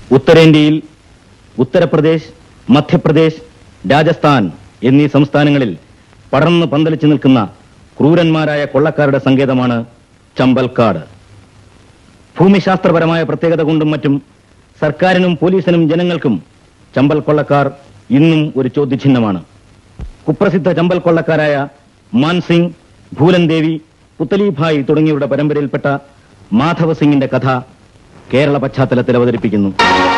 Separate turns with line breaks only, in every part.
ഉത്തരേന്ത്യയിൽ ഉത്തർപ്രദേശ് മധ്യപ്രദേശ് രാജസ്ഥാൻ എന്നീ സംസ്ഥാനങ്ങളിൽ പടർന്ന് പന്തലിച്ചു നിൽക്കുന്ന ക്രൂരന്മാരായ കൊള്ളക്കാരുടെ സങ്കേതമാണ് ചമ്പൽക്കാട് ഭൂമിശാസ്ത്രപരമായ പ്രത്യേകത കൊണ്ടും മറ്റും സർക്കാരിനും പോലീസിനും ജനങ്ങൾക്കും ചമ്പൽ കൊള്ളക്കാർ ഇന്നും ഒരു ചോദ്യചിഹ്നമാണ് കുപ്രസിദ്ധ ചമ്പൽ കൊള്ളക്കാരായ മാൻസിംഗ് ഭൂലൻ ദേവി പുത്തലിഭായ് തുടങ്ങിയവരുടെ പരമ്പരയിൽപ്പെട്ട മാധവ സിംഗിന്റെ കഥ കേരള പശ്ചാത്തലത്തിൽ അവതരിപ്പിക്കുന്നു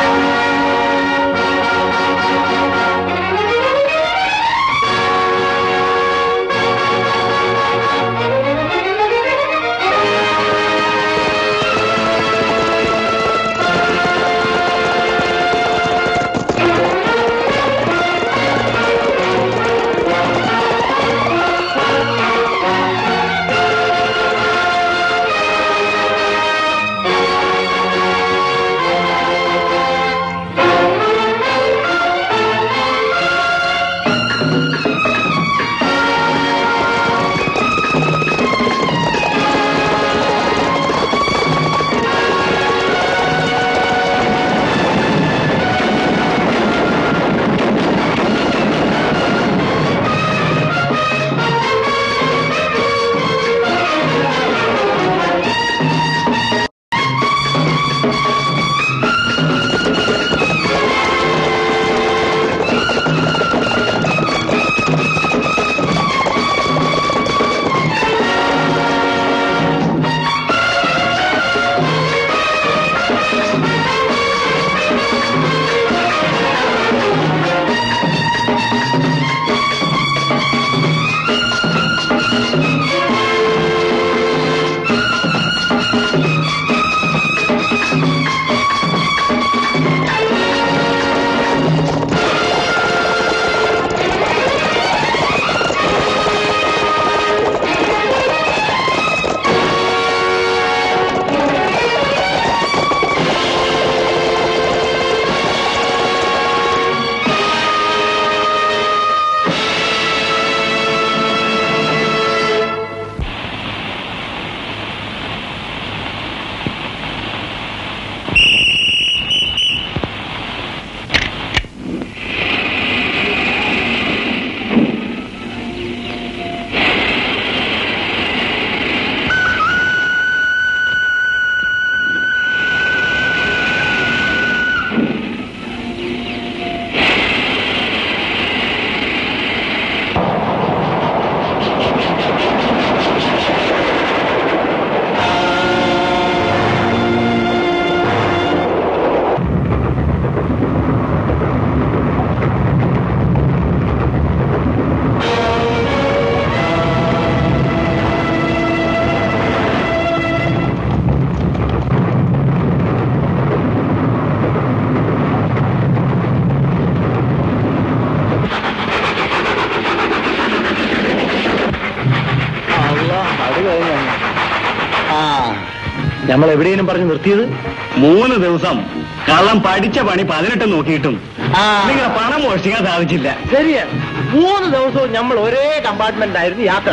നമ്മൾ എവിടെയും പറഞ്ഞു നിർത്തിയത്
മൂന്ന് ദിവസം കള്ളം പഠിച്ച പണി പതിനെട്ട് നോക്കിയിട്ടും
ആ.
നിങ്ങളുടെ പണം മോഷ്ടിക്കാൻ സാധിച്ചില്ല
ശരിയാ മൂന്ന് ദിവസവും നമ്മൾ ഒരേ കമ്പാർട്ട്മെന്റ് ആയിരുന്നു യാത്ര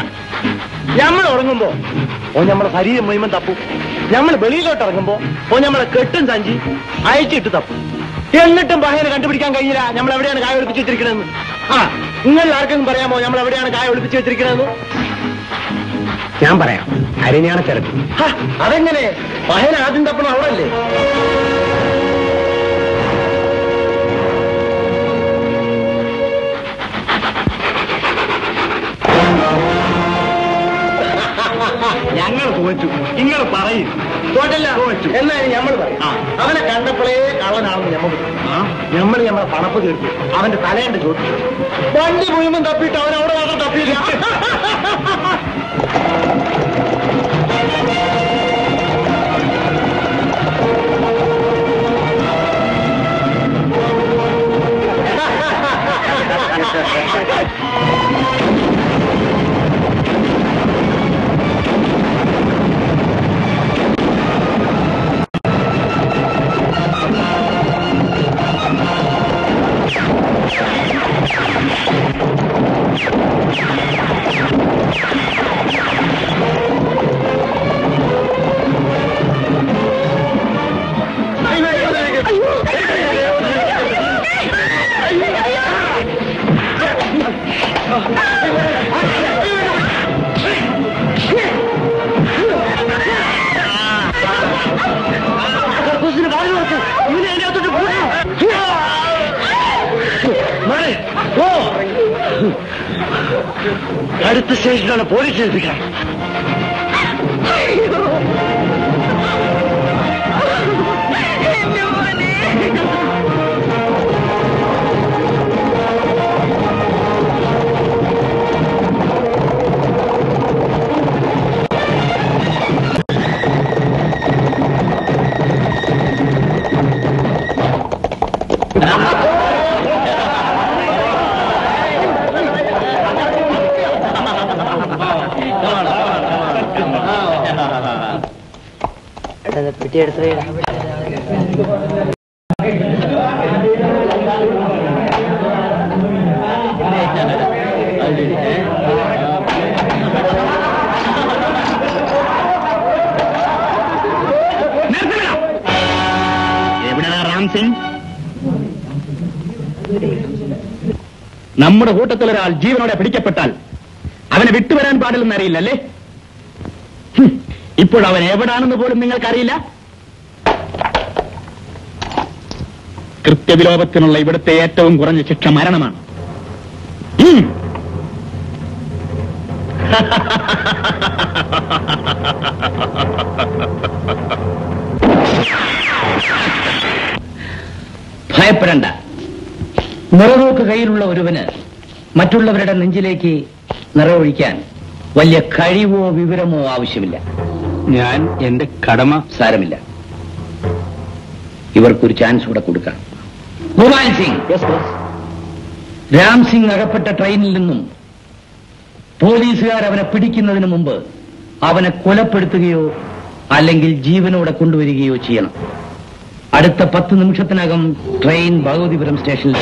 നമ്മൾ ഉറങ്ങുമ്പോ ഓ നമ്മളെ ശരീരം മുഴുവൻ തപ്പും നമ്മൾ വെളിയിലോട്ട് ഇറങ്ങുമ്പോ ഓ നമ്മളെ കെട്ടും സഞ്ചി അയച്ചിട്ട് തപ്പും എന്നിട്ടും പഹയനെ കണ്ടുപിടിക്കാൻ കഴിയില്ല നമ്മൾ എവിടെയാണ് കായ ഒളിപ്പിച്ച് വെച്ചിരിക്കണമെന്ന് ആ നിങ്ങൾ ആർക്കെങ്കിലും പറയാമോ നമ്മൾ എവിടെയാണ് കായ ഒളിപ്പിച്ച് വെച്ചിരിക്കണമെന്ന്
ഞാൻ പറയാം അരിഞ്ഞാണ് തിരക്ക്
ഹ, അതെങ്ങനെ പഹയൻ ആദ്യം തപ്പണം അവിടെ അല്ലേ
ഞങ്ങൾ തോറ്റു നിങ്ങൾ പറയും
തോറ്റല്ല
തോറ്റു.
എന്നാലും നമ്മൾ പറയും
ആ.
അവനെ കണ്ടപ്പോഴേ കള്ളനാണെന്ന് നമ്മൾ നമ്മൾ നമ്മളെ പണപ്പ് തീർത്തു അവന്റെ തലേന്റെ ചോദിച്ചു വണ്ടി മുഴുവൻ തപ്പിയിട്ട് അവൻ അവിടെ മാത്രം തപ്പിയില്ല കക്കൂസിന് വാതിൽ തുറക്ക്. ഇവനെ അതിന്റെ അകത്തോട്ട് പൂട്ടണം. മാറി. ഓ അടുത്ത സ്റ്റേഷനിലാണ് പോലീസ് ഏൽപ്പിക്കാൻ
എവിടെയാ റാം സിംഗ് നമ്മുടെ കൂട്ടത്തിൽ ഒരാൾ ജീവനോടെ പിടിക്കപ്പെട്ടാൽ അവനെ വിട്ടുവരാൻ പാടില്ലെന്ന് അറിയില്ലല്ലേ ഹും, ഇപ്പോൾ അവൻ എവിടാണെന്ന് പോലും നിങ്ങൾക്കറിയില്ല കൃത്യവിലോപത്തിനുള്ള ഇവിടുത്തെ ഏറ്റവും കുറഞ്ഞ ശിക്ഷ മരണമാണ് ഉം. ഭയപ്പെടണ്ട നിറനോക്ക് കയ്യിലുള്ള ഒരുവന് മറ്റുള്ളവരുടെ നെഞ്ചിലേക്ക് നിറവൊഴിക്കാൻ വലിയ കഴിവോ വിവരമോ ആവശ്യമില്ല ഞാൻ എന്റെ കടമ സാരമില്ല ഇവർക്കൊരു ചാൻസ് കൂടെ കൊടുക്കാം ഗോപാൽ സിംഗ് രാം സിംഗ് അകപ്പെട്ട ട്രെയിനിൽ നിന്നും പോലീസുകാർ അവനെ പിടിക്കുന്നതിന് മുമ്പ് അവനെ കൊലപ്പെടുത്തുകയോ അല്ലെങ്കിൽ ജീവനോടെ കൊണ്ടുവരികയോ ചെയ്യണം അടുത്ത പത്ത് നിമിഷത്തിനകം ട്രെയിൻ ഭഗവതിപുരം സ്റ്റേഷനിൽ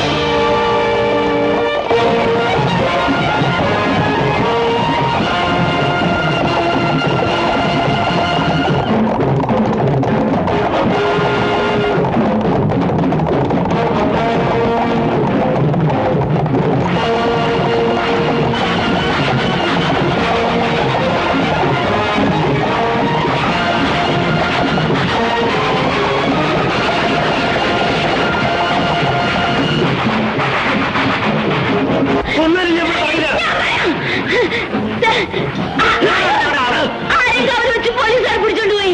ആരെങ്കിലും അവരെ വെച്ച് പോലീസുകാർ പിടിച്ചോണ്ട് പോയി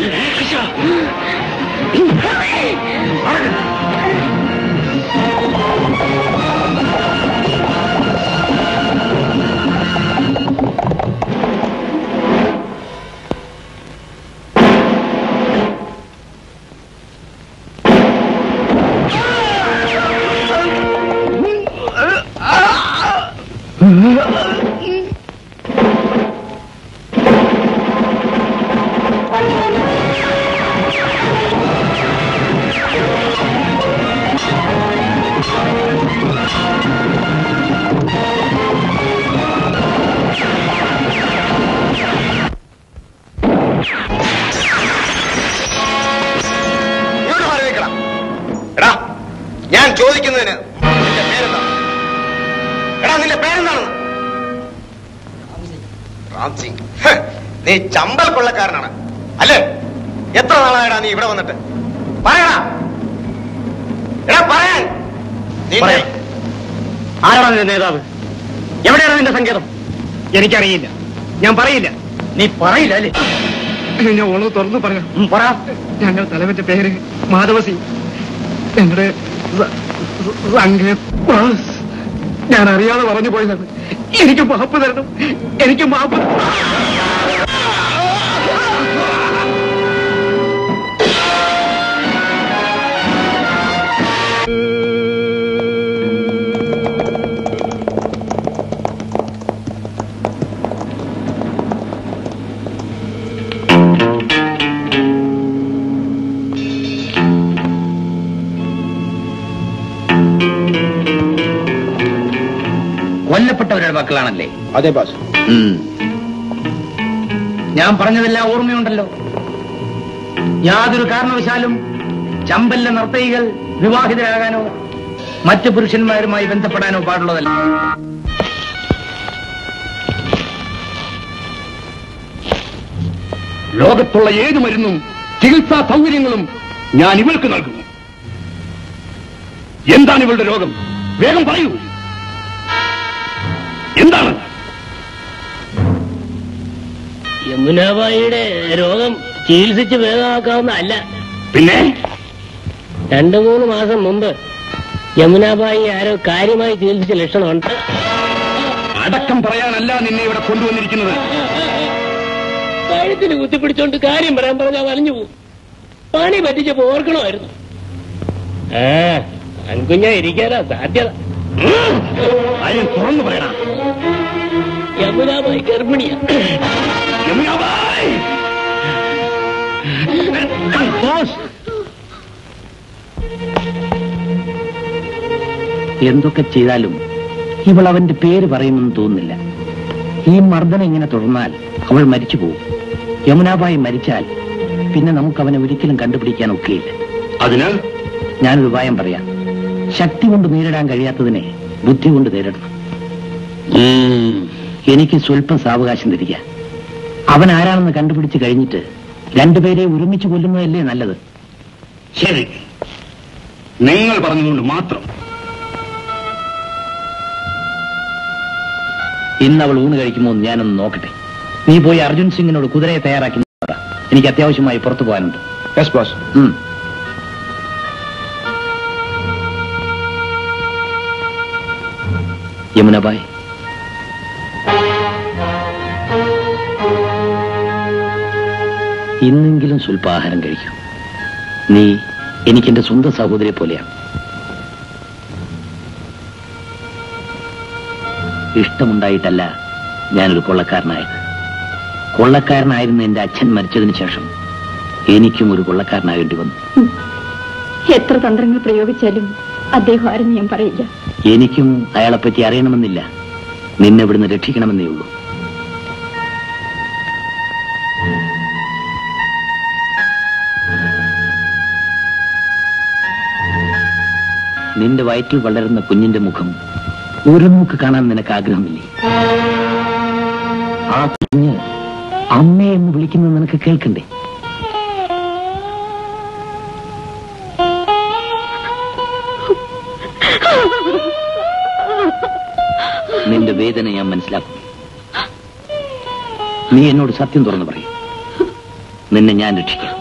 ഇങ്ങോട്ട് മാറി നിൽക്കണം എടാ ഞാൻ ചോദിക്കുന്നതിന് നിന്റെ പേരെന്താണ് എടാ നിന്റെ പേരെന്താണ് റാം സിംഗ് ഹ്, നീ ചമ്പൽ കൊള്ളക്കാരനാണ് അല്ലേ എത്ര നാളായടാ നീ ഇവിടെ വന്നിട്ട് പറയടാ എടാ പറയാൻ നിന്റെ-
പറയാം. ആരാണ് നിന്റെ നേതാവ് എവിടെയാണ് നിന്റെ സങ്കേതം എനിക്കറിയില്ല ഞാൻ പറയില്ല നീ പറയില്ല അല്ലേ
ഞാൻ ഓള് തുറന്നു പറയാം
ഉം, പറ
ഞങ്ങൾ തലവന്റെ പേര് മാധവസി ഞങ്ങളുടെ സ- സ- സംഘ ബോസ്. ഞാൻ അറിയാതെ പറഞ്ഞു പോയതാണ് എനിക്ക് മാപ്പ് തരണം എനിക്ക് മാപ്പ്
കൊല്ലപ്പെട്ടവരുടെ മക്കളാണല്ലേ
അതെ ബാസ്
ഉം. ഞാൻ പറഞ്ഞതെല്ലാം ഓർമ്മയുണ്ടല്ലോ യാതൊരു കാരണവശാലും ചമ്പല്ല നർത്തകികൾ വിവാഹിതരാകാനോ മറ്റു പുരുഷന്മാരുമായി ബന്ധപ്പെടാനോ പാടുള്ളതല്ല
ലോകത്തുള്ള ഏത് മരുന്നും ചികിത്സാ സൗകര്യങ്ങളും ഞാൻ ഇവൾക്ക് നൽകുന്നു എന്താണ് ഇവളുടെ രോഗം വേഗം പറയൂ എന്താണ്
യമുനാബായിയുടെ രോഗം ചികിത്സിച്ച് ഭേദമാക്കാവുന്നതല്ല
പിന്നെ
രണ്ടു മൂന്ന് മാസം മുമ്പ് യമുനാബായി ആരോ കാര്യമായി ചികിത്സിച്ച ലക്ഷണമുണ്ട്
അടക്കം പറയാനല്ല നിന്നെ ഇവിടെ കൊണ്ടുവന്നിരിക്കുന്നത്
കഴുത്തിന് കുത്തിപ്പിടിച്ചോണ്ട് കാര്യം പറയാൻ പറഞ്ഞാൽ വലഞ്ഞു പോകും പണി പറ്റിച്ചപ്പോ ഓർക്കണമായിരുന്നു ആ അൻകുഞ്ഞ ഇരിക്കാനാ സാധ്യത
കാര്യം തുറന്നു പറയണം
യമുനാബായി ഗർഭിണിയാ
യമുനാബായ്!
എന്തൊക്കെ ചെയ്താലും ഇവൾ അവന്റെ പേര് പറയുമെന്ന് തോന്നുന്നില്ല ഈ മർദ്ദനം ഇങ്ങനെ തുടർന്നാൽ അവൾ മരിച്ചു പോകും യമുനാബായി മരിച്ചാൽ പിന്നെ നമുക്ക് അവനെ ഒരിക്കലും കണ്ടുപിടിക്കാൻ ഒക്കെയില്ല
അതിനാൽ
ഞാനൊരു ഉപായം പറയാം ശക്തി കൊണ്ട് നേരിടാൻ കഴിയാത്തതിനെ ബുദ്ധി കൊണ്ട് നേരിടണം ഉം, എനിക്ക് സ്വല്പം സാവകാശം തരിക അവൻ ആരാണെന്ന് കണ്ടുപിടിച്ച് കഴിഞ്ഞിട്ട് രണ്ടുപേരെ ഒരുമിച്ച് കൊല്ലുന്നതല്ലേ നല്ലത്
ശരി നിങ്ങൾ പറഞ്ഞതുകൊണ്ട് മാത്രം
ഇന്ന് അവൾ ഊണ് കഴിക്കുമോ എന്ന് ഞാനൊന്ന് നോക്കട്ടെ നീ പോയി അർജുൻ സിംഗിനോട് കുതിരയെ തയ്യാറാക്കി പറ. എനിക്ക് അത്യാവശ്യമായി പുറത്തു പോകാനുണ്ട്
യെസ് ബോസ്
ഉം. യമുനബായ് ഇന്നെങ്കിലും സ്വല്പ ആഹാരം കഴിക്കൂ നീ എനിക്കെന്റെ സ്വന്തം സഹോദരിയെ പോലെയാണ് ഇഷ്ടമുണ്ടായിട്ടല്ല ഞാനൊരു കൊള്ളക്കാരനായത് കൊള്ളക്കാരനായിരുന്ന എന്റെ അച്ഛൻ മരിച്ചതിന് ശേഷം എനിക്കും ഒരു കൊള്ളക്കാരനാകേണ്ടി വന്നു
എത്ര തന്ത്രങ്ങൾ പ്രയോഗിച്ചാലും അദ്ദേഹം ആരെന്ന് ഞാൻ പറയില്ല
എനിക്കും അയാളെപ്പറ്റി അറിയണമെന്നില്ല നിന്നെ ഇവിടുന്ന് രക്ഷിക്കണമെന്നേ ഉള്ളൂ നിന്റെ വയറ്റിൽ വളരുന്ന കുഞ്ഞിന്റെ മുഖം ഒരു നോക്ക് കാണാൻ നിനക്ക് ആഗ്രഹമില്ലേ ആ കുഞ്ഞ് അമ്മേ എന്ന് വിളിക്കുന്നത് നിനക്ക് കേൾക്കണ്ടേ നിന്റെ വേദന ഞാൻ മനസ്സിലാക്കും നീ എന്നോട് സത്യം തുറന്നു പറയും നിന്നെ ഞാൻ രക്ഷിക്കാം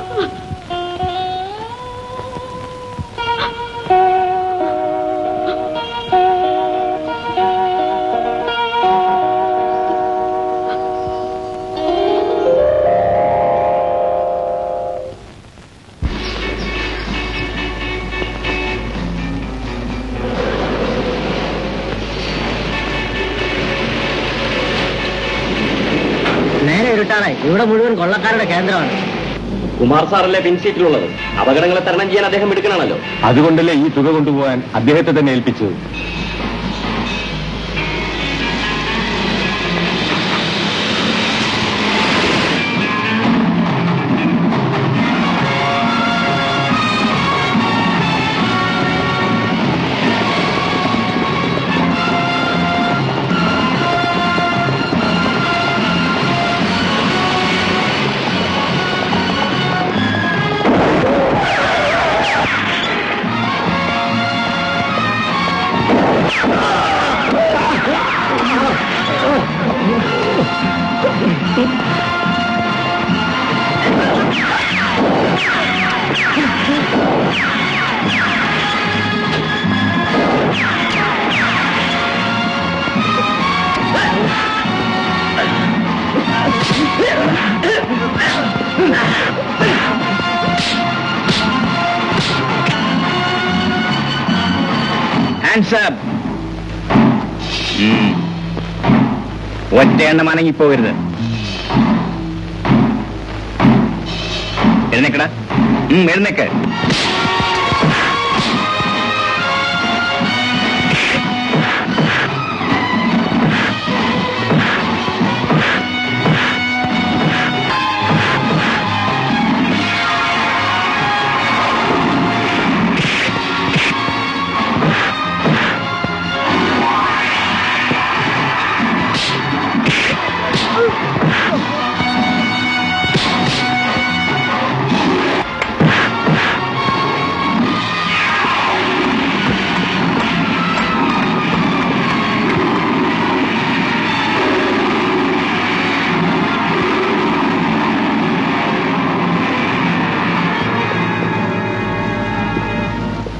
നേരെ ഇരുട്ടാണ് ഇവിടെ മുഴുവൻ കൊള്ളക്കാരുടെ കേന്ദ്രമാണ്
കുമാർ സാറല്ലേ പിൻസീറ്റിലുള്ളത് അപകടങ്ങളെ തരണം ചെയ്യാൻ അദ്ദേഹം എടുക്കണമല്ലോ
അതുകൊണ്ടല്ലേ ഈ തുക കൊണ്ടുപോകാൻ അദ്ദേഹത്തെ തന്നെ ഏൽപ്പിച്ചത്
ഹാൻഡ്സ് അപ്പ് ഒറ്റ എണ്ണം അനങ്ങിപ്പോകരുത് എഴുന്നേക്കടാ ഉം, എഴുന്നേക്ക്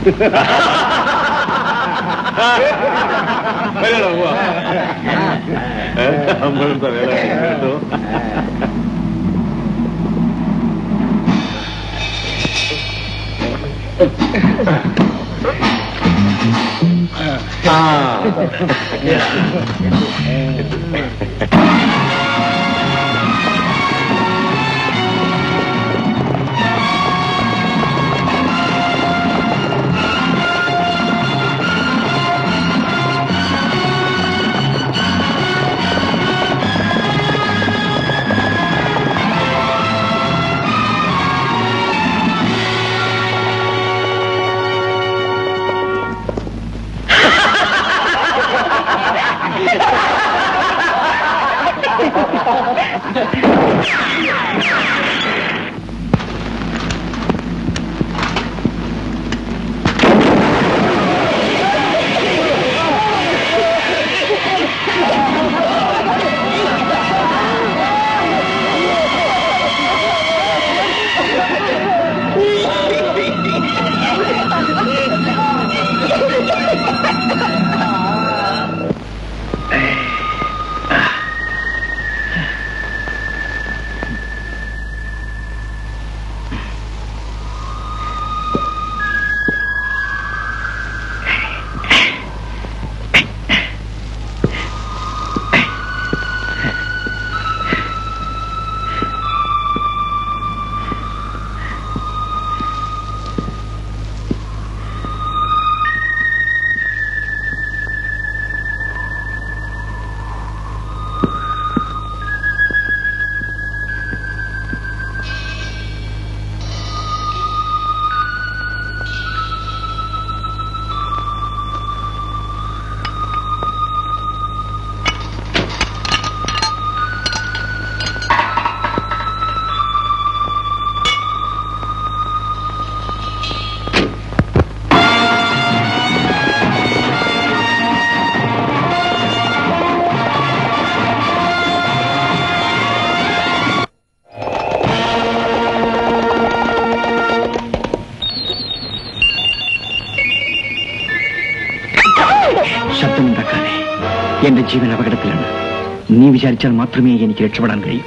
ശബ്ദമുണ്ടാക്കാതെ എന്റെ ജീവൻ അപകടത്തിലാണ് നീ വിചാരിച്ചാൽ മാത്രമേ എനിക്ക് രക്ഷപ്പെടാൻ കഴിയൂ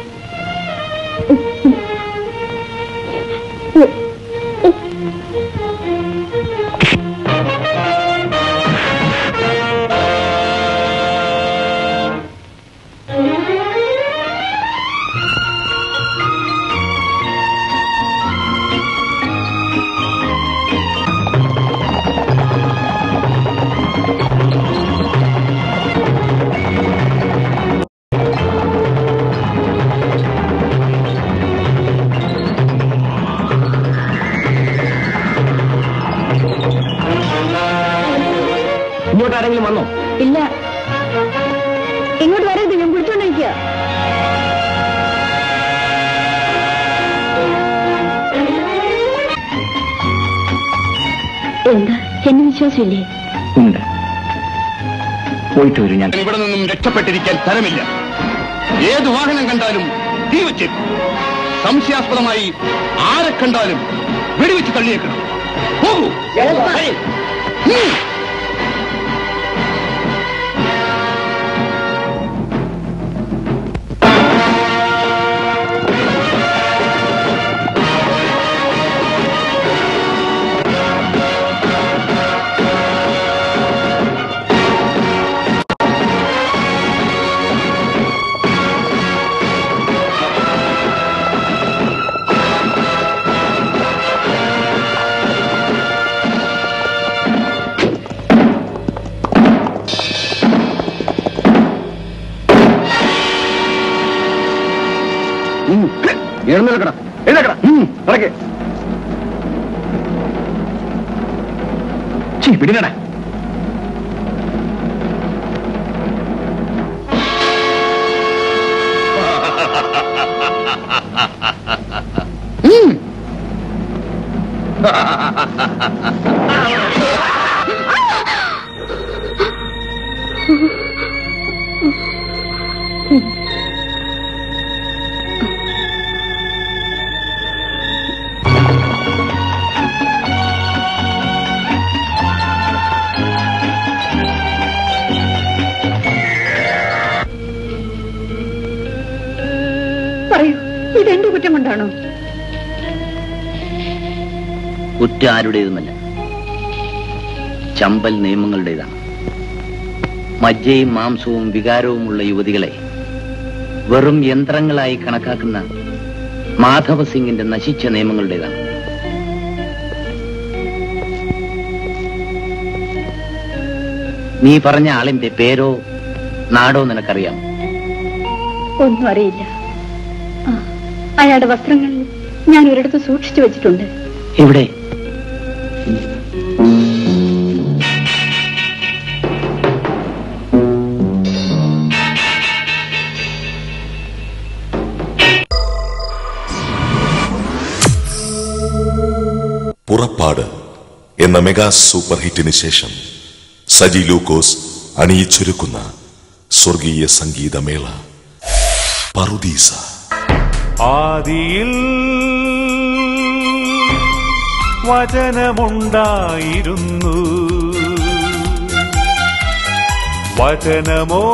ഇങ്ങോട്ട് ആരെങ്കിലും വന്നോ
ഇല്ല ഇങ്ങോട്ട് വരരുത് ഞാൻ വിളിച്ചോണ്ടിരിക്കുക എന്താ എന്നെ വിശ്വാസമില്ലേ
ഉണ്ട് പോയിട്ട് വരും ഞാൻ
ഇവിടെ നിന്നും രക്ഷപ്പെട്ടിരിക്കാൻ തരമില്ല ഏത് വാഹനം കണ്ടാലും തീ വെച്ചേക്കും സംശയാസ്പദമായി ആരെ കണ്ടാലും വെടിവെച്ച് തള്ളിയേക്കണം പോകൂ ഉം.
എഴുന്നേൽക്കട എഴുന്നേൽക്കട ഇറക്കെ പിടിനട
പറയൂ ഇതെന്റെ കുറ്റം കൊണ്ടാണോ
കുറ്റം ആരുടേതുമല്ല ചമ്പൽ നിയമങ്ങളുടേതാണ് മജ്ജയും മാംസവും വികാരവുമുള്ള യുവതികളെ വെറും യന്ത്രങ്ങളായി കണക്കാക്കുന്ന മാധവ സിംഗിന്റെ നശിച്ച നിയമങ്ങളുടേതാണ് നീ പറഞ്ഞ ആളിന്റെ പേരോ നാടോ നിനക്കറിയാം
ഒന്നും അറിയില്ല ആ, അയാളുടെ വസ്ത്രങ്ങൾ ഞാൻ ഒരിടത്ത് സൂക്ഷിച്ചു വെച്ചിട്ടുണ്ട്
ഇവിടെ
പുറപ്പാട് എന്ന മെഗാ സൂപ്പർ ഹിറ്റിന് ശേഷം സജി ലൂക്കോസ് അണിയിച്ചൊരുക്കുന്ന സ്വർഗീയ സംഗീതമേള പറുദീസ
ആദിയിൽ വചനമുണ്ടായിരുന്നു വചനമോ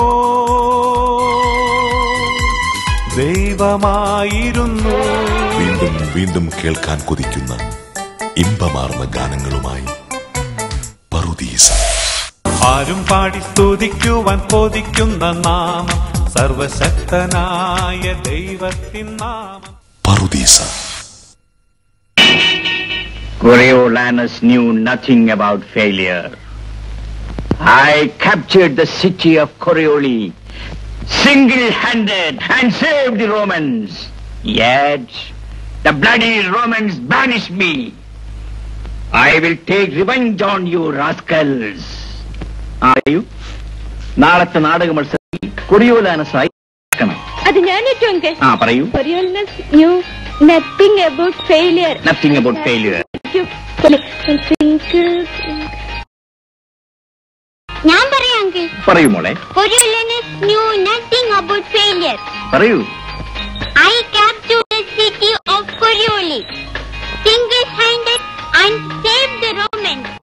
ദൈവമായിരുന്നു
വീണ്ടും വീണ്ടും കേൾക്കാൻ കൊതിക്കുന്ന ഇമ്പമാർന്ന ഗാനങ്ങളുമായി പറുദീസ
ആരും പാടി സ്തുതിക്കുവാൻ കൊതിക്കുന്ന നാമം സർവശക്തനായ ദൈവത്തിൻ നാമം
പറുദീസ
Coriolanus knew nothing about failure. I captured the city of Corioli single-handed and saved the Romans. Yet the bloody Romans banished me. I will take revenge on you rascals.
അറിയൂ നാളത്തെ നാടക മത്സരത്തിൽ കൊറിയോലാനസായി
അത് ഞാൻ ഏറ്റവും
ആ പറയൂ
new nothing about failure
nothing about failure
ഞാൻ പറയാം അങ്കിൾ
പറയൂ മോളെ
Coriolanus knew nothing about failure.
പറയൂ
I captured the city of Corioli, single-handed and saved the Romans.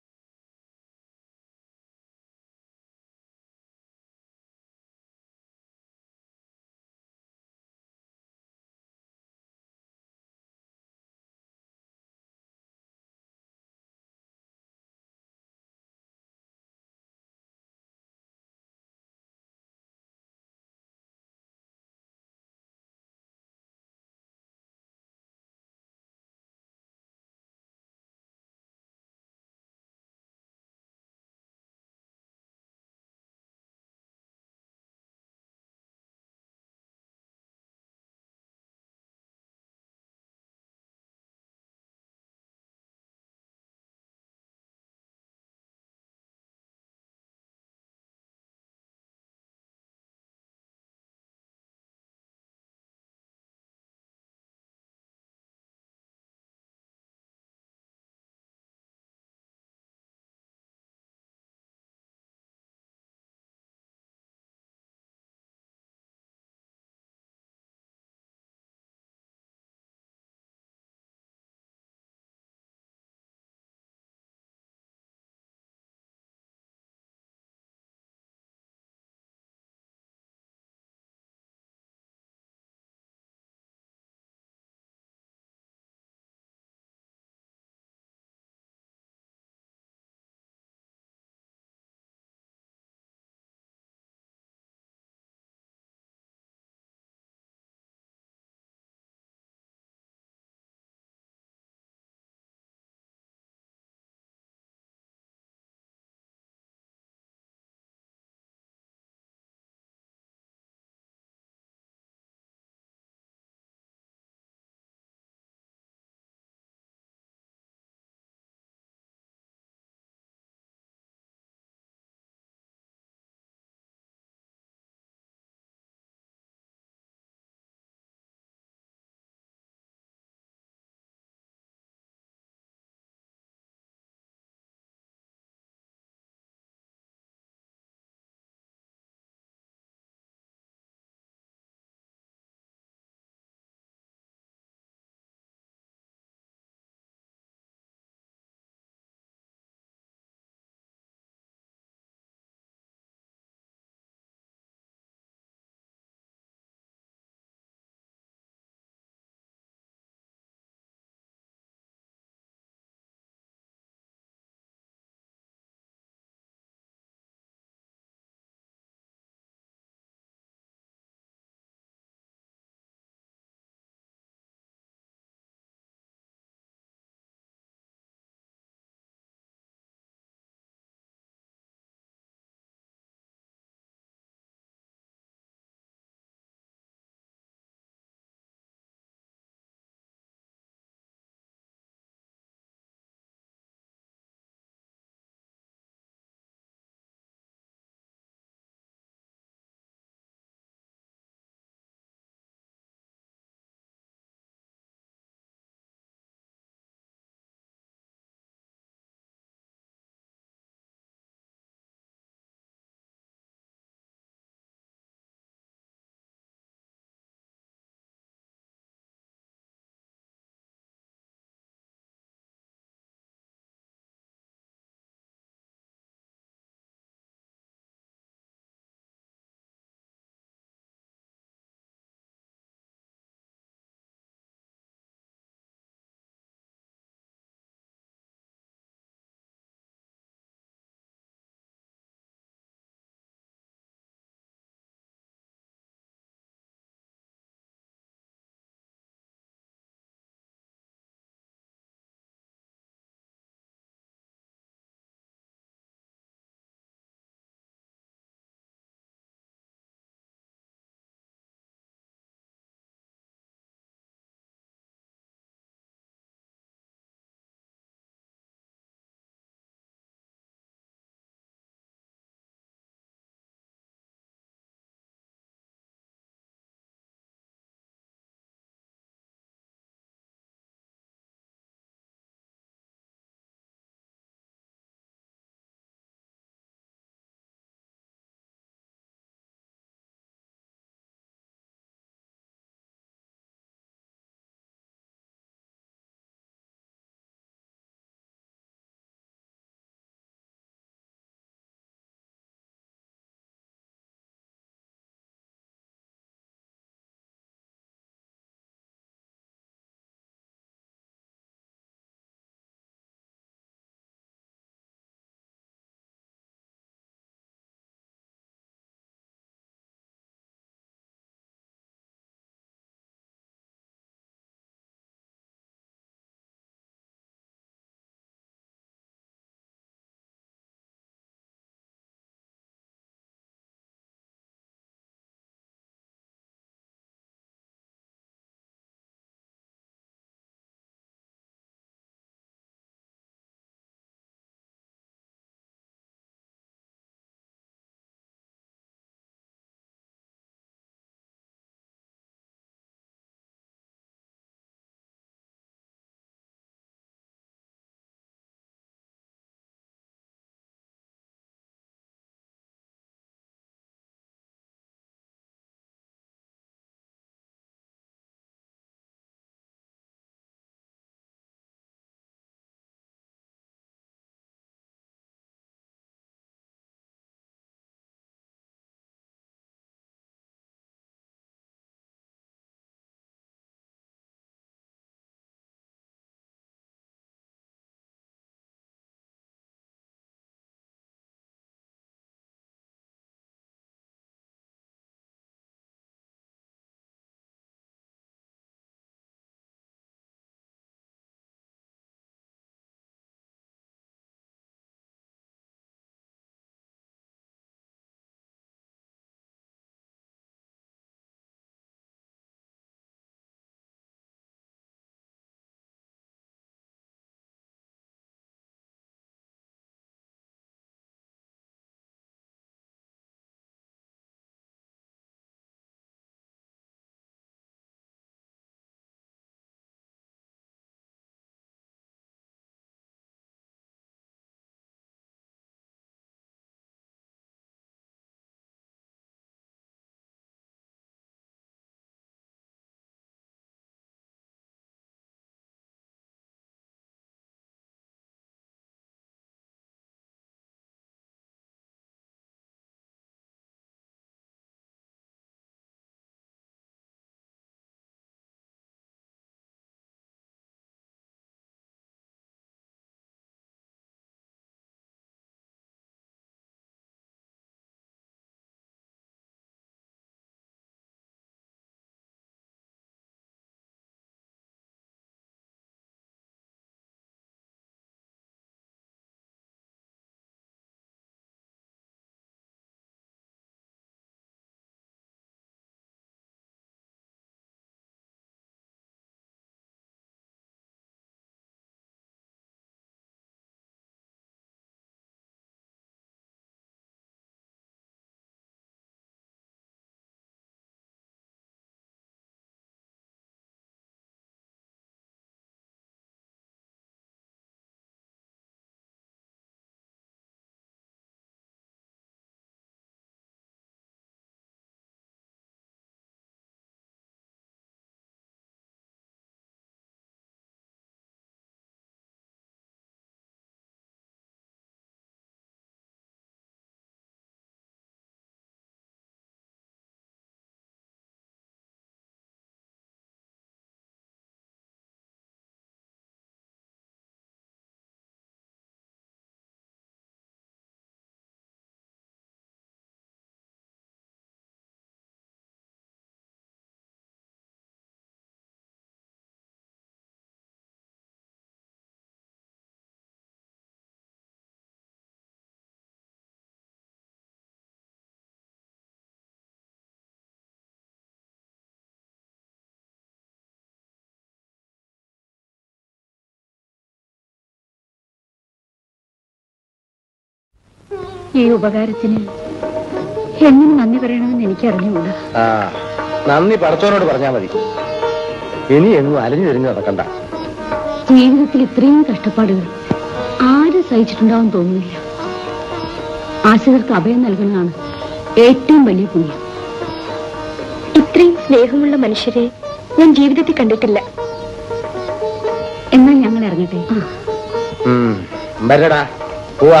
ഈ ഉപകാരത്തിന് എങ്ങനെ നന്ദി പറയണമെന്ന് എനിക്കറിഞ്ഞുകൂടാ
ആ നന്ദി പടച്ചോനോട് പറഞ്ഞാ മതി ഇനി എങ്ങും അലഞ്ഞു തിരിഞ്ഞ് നടക്കണ്ട
ജീവിതത്തിൽ ഇത്രയും കഷ്ടപ്പാടുകൾ ആരും സഹിച്ചിട്ടുണ്ടാവും തോന്നുന്നില്ല ആശ്രിതർക്ക് അഭയം നൽകുന്നതാണ് ഏറ്റവും വലിയ പുണ്യം
ഇത്രയും സ്നേഹമുള്ള മനുഷ്യരെ ഞാൻ ജീവിതത്തിൽ കണ്ടിട്ടില്ല
എന്നാൽ ഞങ്ങൾ ഇറങ്ങട്ടെ
ഉം, വരടാ പോവാ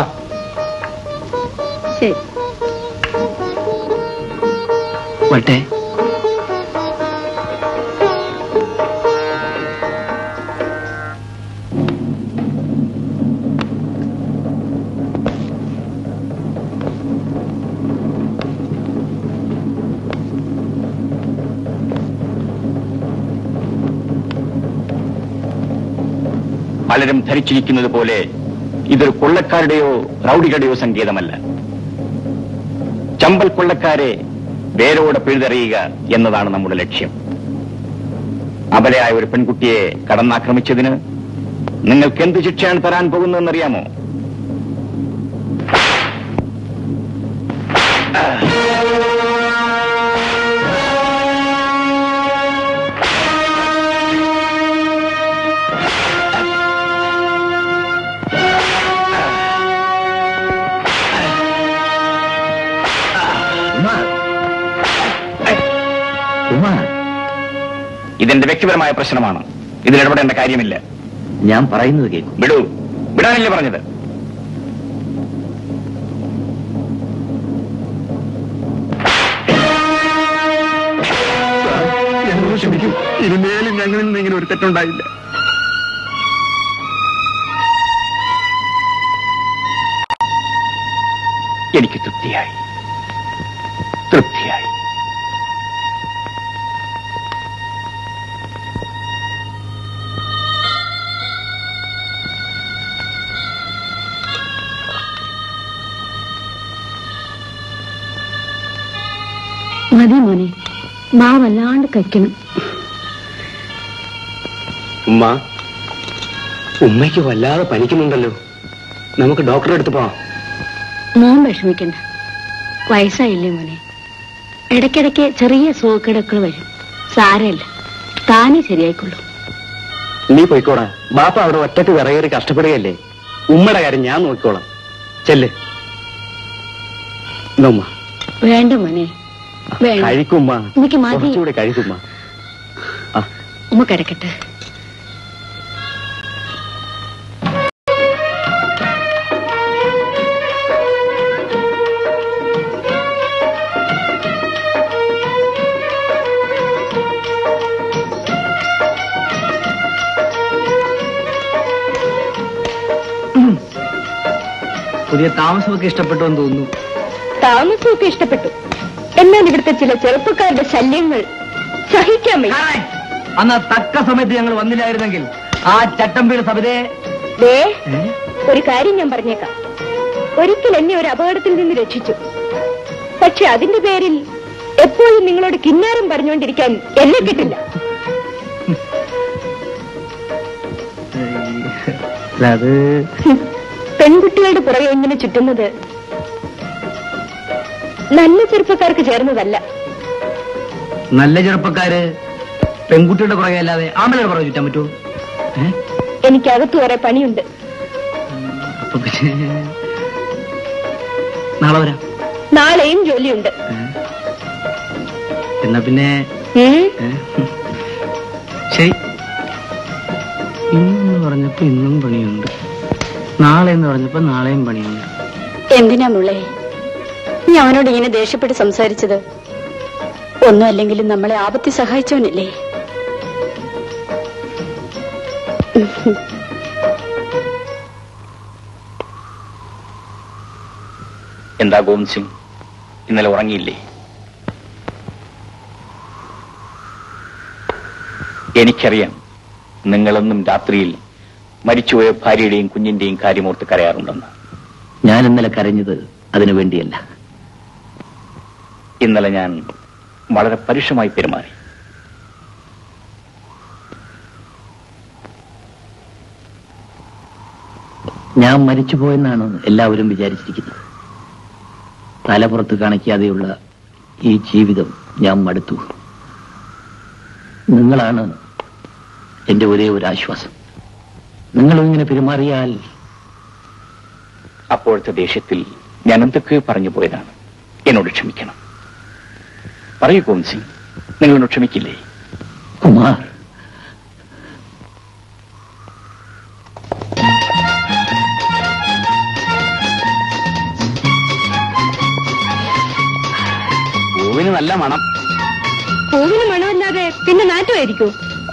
ശരി
വട്ടെ
പലരും ധരിച്ചിരിക്കുന്നത് പോലെ ഇതൊരു കൊള്ളക്കാരുടെയോ റൗഡികളുടെയോ സങ്കേതമല്ല ചമ്പൽ കൊള്ളക്കാരെ വേരോടെ പിഴുതെറിയുക എന്നതാണ് നമ്മുടെ ലക്ഷ്യം അബലയായ ഒരു പെൺകുട്ടിയെ കടന്നാക്രമിച്ചതിന് നിങ്ങൾക്ക് എന്ത് ശിക്ഷയാണ് തരാൻ പോകുന്നതെന്നറിയാമോ ഇതെന്റെ വ്യക്തിപരമായ പ്രശ്നമാണ് ഇതിൽ ഇടപെടേണ്ട കാര്യമില്ല
ഞാൻ പറയുന്നത് കേൾക്കും
വിടൂ വിടാനല്ലേ പറഞ്ഞത്
എന്നോട് ക്ഷമിക്കും ഇനിമേലും ഞങ്ങളിൽ നിന്ന് ഇങ്ങനെ ഒരു തെറ്റുണ്ടായില്ല
എനിക്ക് തൃപ്തിയായി തൃപ്തിയായി
മതി മോനെ മാ വല്ലാണ്ട് കഴിക്കണം
ഉമ്മ ഉമ്മയ്ക്ക് വല്ലാതെ പനിക്കുന്നുണ്ടല്ലോ നമുക്ക് ഡോക്ടറെ അടുത്ത് പോവാം
മോൻ വിഷമിക്കണ്ട വയസ്സായില്ലേ മോനെ ഇടയ്ക്കിടയ്ക്ക് ചെറിയ സുഖക്കിടക്കൾ വരും സാരമില്ല താനേ ശരിയായിക്കൊള്ളൂ
നീ പോയിക്കോടാ ബാപ്പ അവിടെ ഒറ്റക്ക് വിറയേറി കഷ്ടപ്പെടുകയല്ലേ ഉമ്മയുടെ കാര്യം ഞാൻ നോക്കിക്കോളാം ചെല്ല് എന്നാ ഉമ്മ
വേണ്ട മോനെ വേണ്ട
കഴിക്കുമ്മ
എനിക്ക് മതി
കുറച്ചുകൂടെ കഴിക്കുമ്മ
ഉമ്മ കിടക്കട്ടെ
പുതിയ താമസമൊക്കെ ഇഷ്ടപ്പെട്ടു എന്ന് തോന്നുന്നു
താമസമൊക്കെ ഇഷ്ടപ്പെട്ടു എന്നാൽ ഇവിടുത്തെ ചില ചെറുപ്പക്കാരുടെ ശല്യങ്ങൾ സഹിക്കാൻ വയ്യ.
അന്ന് ആ തക്ക സമയത്ത് ഞങ്ങൾ വന്നില്ലായിരുന്നെങ്കിൽ ആ ചട്ടമ്പിയുടെ സഭയെ
ദേ ഒരു കാര്യം ഞാൻ പറഞ്ഞേക്കാം ഒരിക്കൽ എന്നെ ഒരു അപകടത്തിൽ നിന്ന് രക്ഷിച്ചു പക്ഷെ അതിന്റെ പേരിൽ എപ്പോഴും നിങ്ങളോട് കിന്നാരം പറഞ്ഞുകൊണ്ടിരിക്കാൻ എന്നെ കിട്ടില്ല
അത്
ഹും. പെൺകുട്ടികളുടെ പുറകെ ഇങ്ങനെ ചുറ്റുന്നത് നല്ല ചെറുപ്പക്കാർക്ക് ചേർന്നതല്ല
നല്ല ചെറുപ്പക്കാര് പെൺകുട്ടിയുടെ പുറകെ അല്ലാതെ ആമ്പലയുടെ പുറകെ ചുറ്റാൻ പറ്റുമോ ഏ?
എനിക്ക് അകത്ത് കുറെ പണിയുണ്ട്
അപ്പൊ പിന്നെ നാളെ വരാം
നാളെയും ജോലിയുണ്ട്
എന്നാ പിന്നെ
ഉം?
ഏ? ശരി ഇന്നെന്ന് പറഞ്ഞപ്പോ ഇന്നും പണിയുണ്ട് നാളെ എന്ന് പറഞ്ഞപ്പോ നാളെയും പണിയുണ്ട്
എന്തിനാ മുള്ളേ നീ അവനോട് ഇങ്ങനെ ദേഷ്യപ്പെട്ട് സംസാരിച്ചത് ഒന്നും അല്ലെങ്കിലും നമ്മളെ ആപത്തി സഹായിച്ചവനല്ലേ
എന്താ ഗോവിന്ദ് സിംഗ് ഇന്നലെ ഉറങ്ങിയില്ലേ എനിക്കറിയാം നിങ്ങളെന്നും രാത്രിയിൽ മരിച്ചുപോയ ഭാര്യയുടെയും കുഞ്ഞിന്റെയും കാര്യമോർത്ത് കരയാറുണ്ടെന്ന്
ഞാൻ ഇന്നലെ കരഞ്ഞത് അതിനു വേണ്ടിയല്ല
ഇന്നലെ ഞാൻ വളരെ പരുഷമായി പെരുമാറി
ഞാൻ മരിച്ചുപോയെന്നാണ് എല്ലാവരും വിചാരിച്ചിരിക്കുന്നത്
തലപുറത്ത് കാണിക്കാതെയുള്ള ഈ ജീവിതം ഞാൻ മടുത്തു നിങ്ങളാണ് എന്റെ ഒരേ ഒരു ആശ്വാസം നിങ്ങളും ഇങ്ങനെ പെരുമാറിയാൽ
അപ്പോഴത്തെ ദേഷ്യത്തിൽ ഞാൻ എന്തൊക്കെ പറഞ്ഞു പോയതാണ് എന്നോട് ക്ഷമിക്കണം പറയൂ ഗോവിന്ദ് സിംഗ് നിങ്ങളോട് ക്ഷമിക്കില്ലേ
കുമാർ
പൂവിന് നല്ല മണം
പൂവിന് മണമല്ലാതെ പിന്നെ നാറ്റുമായിരിക്കൂ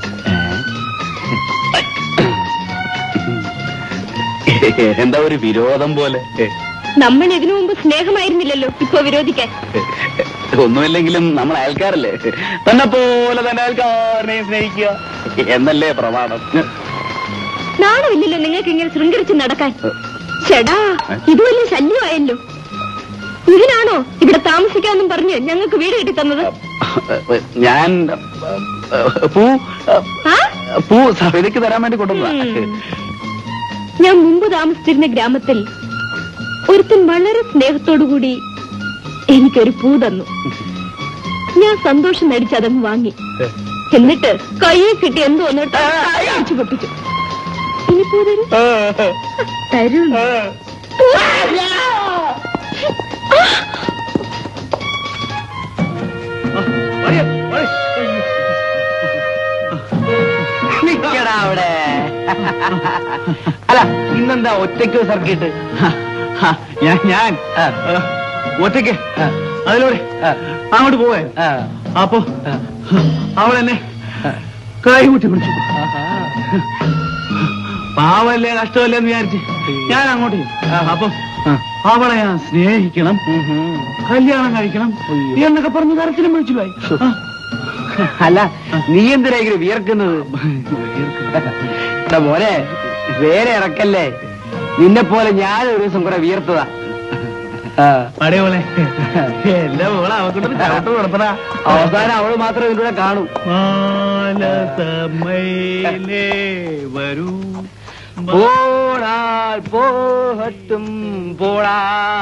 എന്താ ഒരു വിരോധം പോലെ
നമ്മൾ ഇതിനു മുമ്പ് സ്നേഹമായിരുന്നില്ലല്ലോ ഇപ്പൊ വിരോധിക്കാൻ
ഒന്നുമില്ലെങ്കിലും നമ്മൾ അയൽക്കാരല്ലേ തന്നെ പോലെ തന്നെ അയൽക്കാരനെ സ്നേഹിക്കുക എന്നല്ലേ പ്രമാണം
നാണമില്ലല്ലോ നിങ്ങൾക്ക് ഇങ്ങനെ ശൃംഗരിച്ച് നടക്കാൻ ചേടാ ഇത് വലിയ ശല്യമായല്ലോ ഇതിനാണോ ഇവിടെ താമസിക്കാന്നും പറഞ്ഞ് ഞങ്ങൾക്ക് വീട് കെട്ടി തന്നത്
ഞാൻ പൂ പൂ സഭയിലേക്ക് തരാൻ വേണ്ടി കൊണ്ടുവന്നതാ
ഞാൻ മുമ്പ് താമസിച്ചിരുന്ന ഗ്രാമത്തിൽ ഒരുത്തൻ വളരെ സ്നേഹത്തോടുകൂടി എനിക്കൊരു പൂ തന്നു ഞാൻ സന്തോഷം നടിച്ച് അതങ്ങ് വാങ്ങി എന്നിട്ട് കയ്യിൽ കിട്ടി എന്തോ എന്നിട്ട് അടിച്ചു പൊട്ടിച്ചു ഇനി പൂ തരൂ തരൂ
നിക്കടാ അവിടെ അല്ല ഇന്നെന്താ ഒറ്റയ്ക്ക് സർക്കിട്ട് ഞാൻ ഞാൻ ഒറ്റയ്ക്ക് അതിലൂടെ അങ്ങോട്ട് പോവേ അപ്പൊ അവൾ എന്നെ കൈ കൂട്ടി പിടിച്ചു പാവല്ലേ കഷ്ടമല്ലേ എന്ന് വിചാരിച്ച് ഞാൻ അങ്ങോട്ട് ചെന്നു. അപ്പൊ അവളെ ഞാൻ സ്നേഹിക്കണം കല്യാണം കഴിക്കണം എന്നൊക്കെ പറഞ്ഞ് കരച്ചിലും വിളിച്ചു പോയി അല്ല നീ എന്തിനാ ഇങ്ങനെ വിയർക്കുന്നത് എടാ മോനെ വേറെ ഇറക്കല്ലേ നിന്നെ പോലെ ഞാൻ ഒരു ദിവസം കുറെ വിയർത്തതാ അടിയോളെ എന്റെ മോളെ അവക്കൊണ്ട് ചവിട്ട് കൊടുത്തടാ അവസാനം അവള് മാത്രമേ ഇതിലൂടെ കാണൂ വരൂ പോടാൽ പോഹട്ടും പോടാ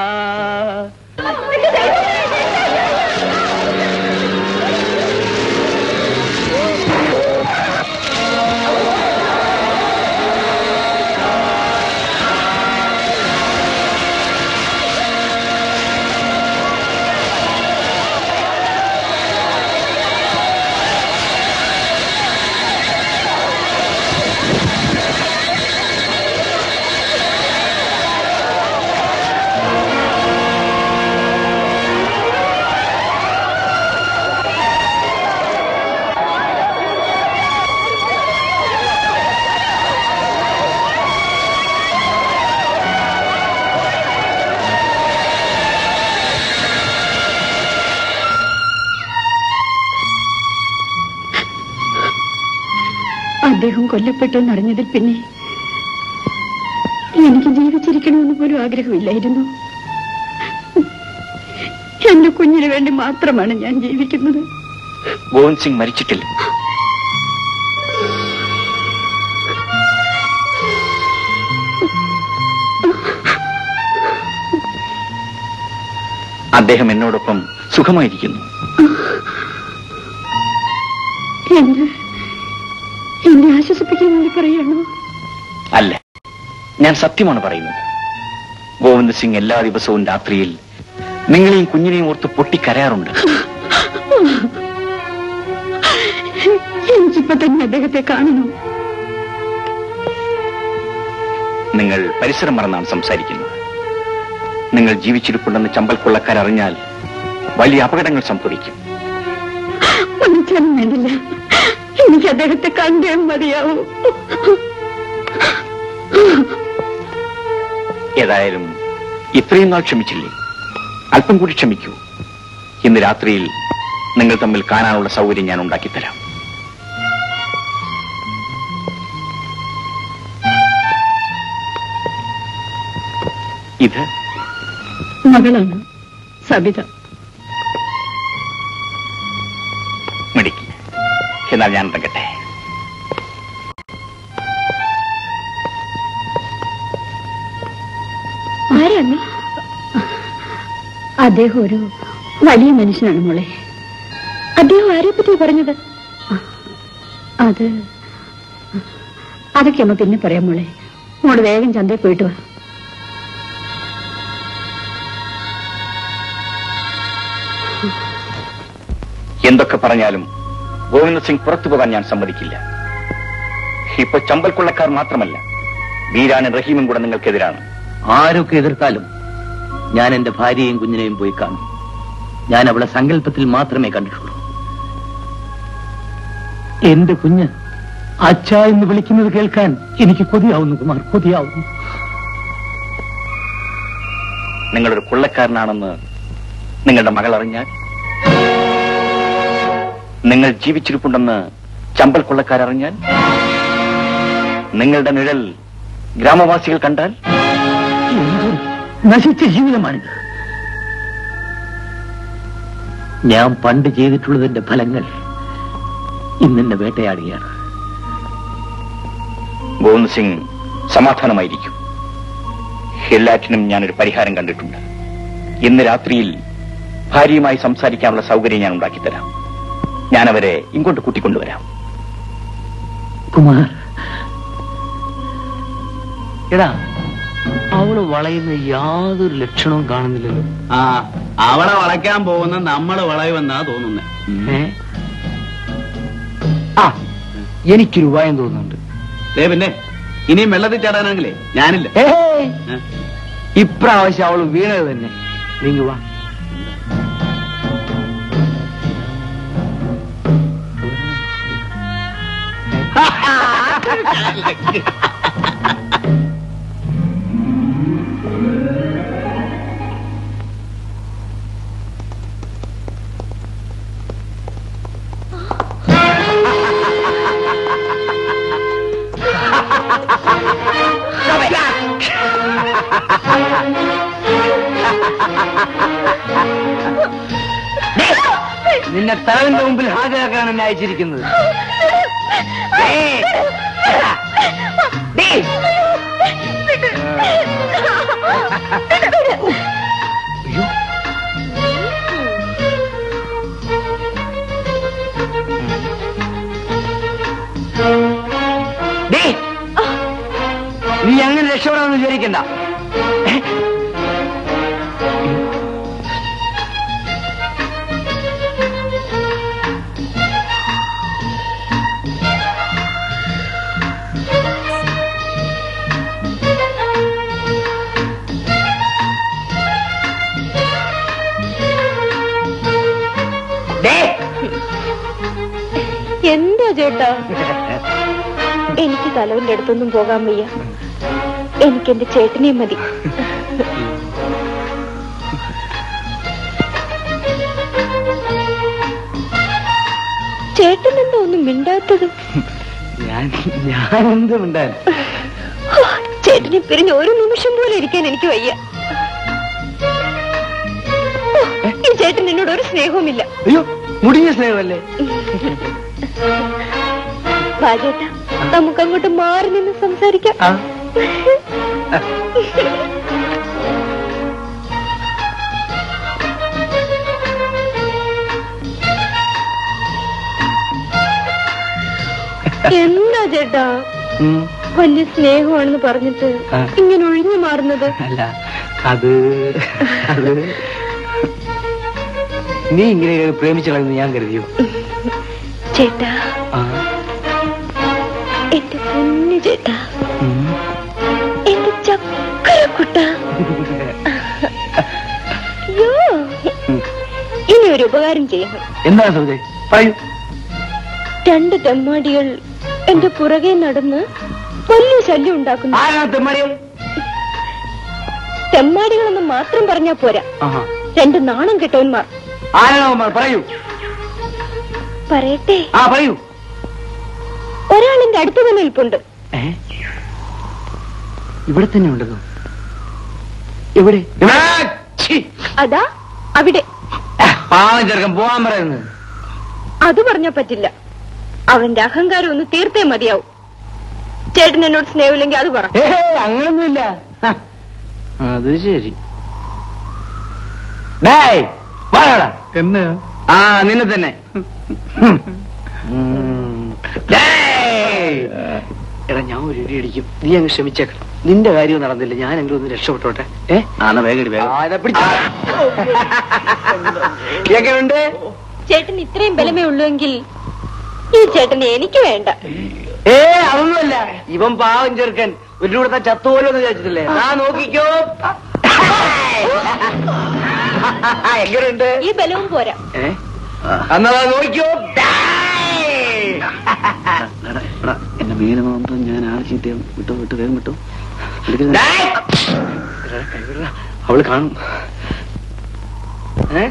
അദ്ദേഹം കൊല്ലപ്പെട്ടു എന്നറിഞ്ഞതിൽ പിന്നെ എനിക്ക് ജീവിച്ചിരിക്കണമെന്ന് പോലും ആഗ്രഹമില്ലായിരുന്നു എന്റെ കുഞ്ഞിന് വേണ്ടി മാത്രമാണ് ഞാൻ ജീവിക്കുന്നത്
ഗോവിന്ദ് സിംഗ് മരിച്ചിട്ടില്ല അദ്ദേഹം എന്നോടൊപ്പം സുഖമായിരിക്കുന്നു
എന്നെ എന്നെ ആശ്വസിപ്പിക്കാൻ വേണ്ടി പറയാണോ
അല്ല ഞാൻ സത്യമാണ് പറയുന്നത് ഗോവിന്ദ് സിംഗ് എല്ലാ ദിവസവും രാത്രിയിൽ നിങ്ങളെയും കുഞ്ഞിനെയും ഓർത്ത് പൊട്ടിക്കരയാറുണ്ട്
എനിക്കിപ്പോ തന്നെ അദ്ദേഹത്തെ കാണണം
നിങ്ങൾ പരിസരം മറന്നാണ് സംസാരിക്കുന്നത് നിങ്ങൾ ജീവിച്ചിരിപ്പുണ്ടെന്ന് ചമ്പൽ കൊള്ളക്കാർ അറിഞ്ഞാൽ വലിയ അപകടങ്ങൾ സംഭവിക്കും
മനുഷ്യനും വേണ്ടില്ല എനിക്ക് അദ്ദേഹത്തെ കണ്ടേ മതിയാവൂ
ഏതായാലും ഇത്രയും നാൾ ക്ഷമിച്ചില്ലേ അല്പം കൂടി ക്ഷമിക്കൂ ഇന്ന് രാത്രിയിൽ നിങ്ങൾ തമ്മിൽ കാണാനുള്ള സൗകര്യം ഞാൻ ഉണ്ടാക്കിത്തരാം ഇത്
മകളാണ് സബിത
മിടുക്കി എന്നാൽ ഞാൻ ഇറങ്ങട്ടെ
ആരാണ് അദ്ദേഹം ഒരു വലിയ മനുഷ്യനാണ് മോളെ അദ്ദേഹം ആരെ പറ്റി പറഞ്ഞത് അത് അതൊക്കെ അമ്മ പിന്നെ പറയാം മോളെ മോള് വേഗം ചന്തയിൽ പോയിട്ട് വാ
എന്തൊക്കെ പറഞ്ഞാലും ഗോവിന്ദ സിംഗ് പുറത്തു പോകാൻ ഞാൻ സമ്മതിക്കില്ല ഇപ്പൊ ചമ്പൽ കൊള്ളക്കാർ മാത്രമല്ല വീരാനും റഹീമും കൂടെ നിങ്ങൾക്കെതിരാണ്
ആരൊക്കെ എതിർത്താലും ഞാൻ എന്റെ ഭാര്യയെയും കുഞ്ഞിനെയും പോയി കാണും ഞാൻ അവളെ സങ്കല്പത്തിൽ മാത്രമേ കണ്ടിട്ടുള്ളൂ എന്റെ കുഞ്ഞ് അച്ഛ എന്ന് വിളിക്കുന്നത് കേൾക്കാൻ എനിക്ക് കൊതിയാവുന്നു കുമാർ കൊതിയാവുന്നു
നിങ്ങളൊരു കൊള്ളക്കാരനാണെന്ന് നിങ്ങളുടെ മകൾ അറിഞ്ഞാൽ നിങ്ങൾ ജീവിച്ചിരിപ്പുണ്ടെന്ന് ചമ്പൽ കൊള്ളക്കാർ അറിഞ്ഞാൽ നിങ്ങളുടെ നിഴൽ ഗ്രാമവാസികൾ കണ്ടാൽ
എന്തൊരു നശിച്ച ജീവിതമാണിത് ഞാൻ പണ്ട് ചെയ്തിട്ടുള്ളതിന്റെ ഫലങ്ങൾ ഇന്നെന്നെ വേട്ടയാടുകയാണ്
ഗോവിന്ദ് സിംഗ് സമാധാനമായിരിക്കും എല്ലാറ്റിനും ഞാനൊരു പരിഹാരം കണ്ടിട്ടുണ്ട് ഇന്ന് രാത്രിയിൽ ഭാര്യയുമായി സംസാരിക്കാനുള്ള സൗകര്യം ഞാൻ ഉണ്ടാക്കിത്തരാം ഞാൻ അവരെ ഇങ്ങോട്ട് കൂട്ടിക്കൊണ്ടുവരാം
കുമാർ എടാ അവള് വളയുന്ന യാതൊരു ലക്ഷണവും കാണുന്നില്ലല്ലോ
ആ അവളെ വളയ്ക്കാൻ പോകുന്ന നമ്മള് വളയുമെന്നാ തോന്നുന്നേ
ആ എനിക്കൊരു ഉപായം തോന്നുന്നുണ്ട്
ദേ പിന്നെ ഇനിയും വെള്ളത്തിൽ ചാടാനാണെങ്കിലേ ഞാനില്ല
ഏയ്! ഇപ്രാവശ്യം അവള് വീണത് തന്നെ നീങ്ങി വാ നിന്നെ തലവിന്റെ മുമ്പിൽ ഹാജരാക്കാണ് എന്നെ അയച്ചിരിക്കുന്നത് ഏയ്! ഡേയ്! അയ്യോ. ഡേയ്! നീ അങ്ങനെ രക്ഷപ്പെടാമെന്ന് വിചാരിക്കണ്ട ഏ?
എന്താ ചേട്ടാ എനിക്ക് തലവിന്റെ അടുത്തൊന്നും പോകാൻ വയ്യ എനിക്ക് എന്റെ ചേട്ടനെ മതി ചേട്ടൻ എന്താ ഒന്നും മിണ്ടാത്തത്
ഞാൻ ഞാൻ എന്ത് മിണ്ടാൻ
ഹോ, ചേട്ടനെ പിരിഞ്ഞ് ഒരു നിമിഷം പോലും ഇരിക്കാൻ എനിക്ക് വയ്യ ഓ, ഈ ചേട്ടൻ എന്നോട് ഒരു സ്നേഹവുമില്ല
അയ്യോ മുടിഞ്ഞ സ്നേഹമല്ലേ
വാ ചേട്ടാ നമുക്ക് അങ്ങോട്ട് മാറി നിന്ന് സംസാരിക്കാം എന്താ ചേട്ടാ വലിയ സ്നേഹമാണെന്ന് പറഞ്ഞിട്ട്
ആ.
ഇങ്ങനെ ഒഴിഞ്ഞു മാറുന്നത്
അല്ല അത് അത് നീ ഇങ്ങനെ പ്രേമിച്ചു കളയുന്നു ഞാൻ കരുതിയോ
ചേട്ടാ
ആ,
എന്റെ പൊന്നു ചേട്ടാ
ഉം.
എന്റെ ചക്കരക്കുട്ട അയ്യോ ഇനി ഒരു ഉപകാരം ചെയ്യണം
എന്താണ് സുഹൃത്തെ പറയൂ
രണ്ട് തെമ്മാടികൾ എന്റെ പുറകെ നടന്ന് വലിയ ശല്യം ഉണ്ടാക്കുന്നു
ആരാണ് തെമ്മാടികൾ
തെമ്മാടികളെന്ന് മാത്രം പറഞ്ഞാ പോരാ
ആഹാ
രണ്ട് നാണം കെട്ടവന്മാർ
ആരാണോ അവന്മാർ? പറയൂ
പറയട്ടെ
ആ പറയൂ
ഒരാൾ എന്റെ അടുത്ത് തന്നെ നിൽപ്പുണ്ട്
ഏ? ഇവിടെ തന്നെ ഉണ്ടല്ലോ എവിടെ ഛീ!
അതാ അവിടെ
പാവം ചെറുക്കൻ പോവാൻ പറയുന്നത്
അത് പറഞ്ഞാ പറ്റില്ല അവന്റെ അഹങ്കാരം ഒന്ന് തീർത്തേ മതിയാവും ചേട്ടൻ എന്നോട് സ്നേഹമില്ലെങ്കിൽ അത് പറ
ഏ അങ്ങനൊന്നുമില്ല ഹ, അത് ശരി ഡേയ് വാടാ
എന്നാ
ആ നിന്നെ തന്നെ ഡേയ്.
എടാ ഞാൻ ഒരു ഇടി അടിക്കും നീ അങ്ങ് ക്ഷമിച്ചേക്കണം നിന്റെ കാര്യം നടന്നില്ല ഞാൻ എങ്കിലും ഒന്ന് രക്ഷപ്പെട്ടോട്ടെ ഏ
ആ എന്നാ വേഗം ഇട്, വേഗം
ആ, ഇതാ പിടിച്ചോ. എങ്ങനെയുണ്ട്
ചേട്ടന് ഇത്രയും ബലമേ ഉള്ളുവെങ്കിൽ ഈ ചേട്ടനെ എനിക്ക് വേണ്ട
ഏ അതൊന്നുമല്ല ഇവൻ പാവം ചെറുക്കൻ ഒരു കൂടത്തെ ചത്തുപോലും എന്ന് വിചാരിച്ചിട്ടില്ലേ ആ നോക്കിക്കോ എങ്ങനെയുണ്ട്
ഈ ബലവും പോരാ
ഏ എന്നാ ദാ നോക്കിക്കോ
എന്നെ മീന നോക്കുമ്പോ ഞാൻ ആളെ ചീത്തയാവും വിട്ടോ വിട്ടോ വേഗം വിട്ടോ എടുക്കരുത്.
അവള് കാണും ഏ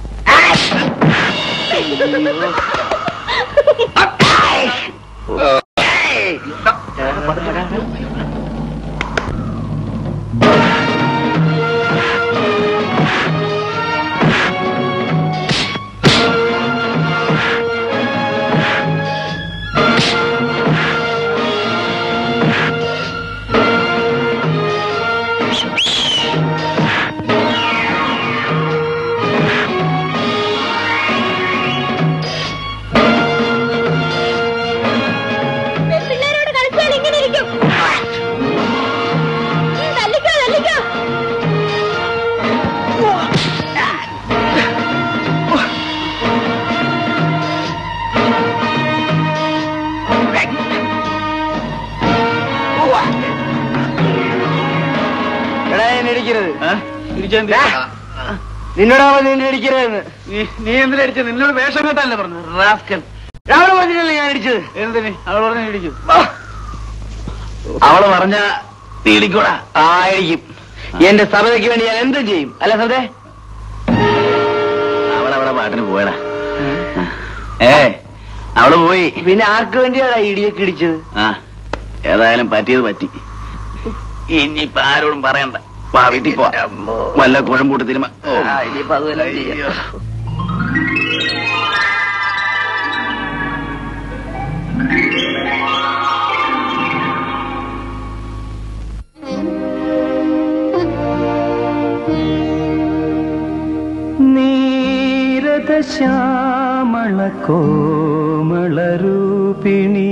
പെൺപിള്ളേരോട് കളിച്ചാൽ ഇങ്ങനെ ഇരിക്കും ഉം, തല്ലിക്കോ തല്ലിക്കോ
എടാ എന്നെ ഇടിക്കരുത് നിന്നോടാ നിന്നെ ഇടിക്കരുതെന്ന്
നീ എന്തിനാ അടിച്ചത് നിന്നോട് വേഷം കേട്ടല്ലേ പറഞ്ഞു
റാസ്കൽ രാവിലെ പറഞ്ഞില്ലല്ലേ ഞാൻ ഇടിച്ചത്
എന്തിന് അവൾ പറഞ്ഞ ഇടിക്കും
അവള് പറഞ്ഞ തീടിക്കൂടാ
ആ ഇടിക്കും എന്റെ സഭയ്ക്ക് വേണ്ടി ഞാൻ എന്തും ചെയ്യും അല്ല സഭേ
അവളവിടെ പാട്ടിന് പോയടാ ഏ അവള് പോയി
പിന്നെ ആർക്ക് വേണ്ടിയാടാ ഇടിയൊക്കെ ഇടിച്ചത്
ആ ഏതായാലും പറ്റിയത് പറ്റി ഇനിയിപ്പൊ ആരോടും പറയണ്ട വാ വീട്ടിൽ പോ വല്ല കുഴമ്പൂട്ട് തിരുമ ഓ.
ആ, ഇനിയിപ്പോ അതുവല്ല ചെയ്യാം.
നീരദശ്യാമള കോമളരൂപിണി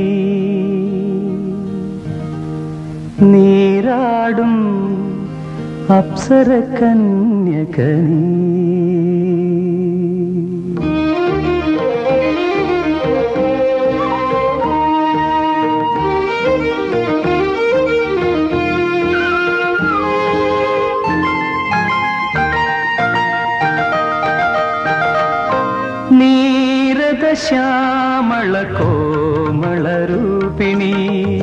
നീരാടും അപ്സര കന്യകനീ നീരദശ്യാമള കോമളരൂപിണി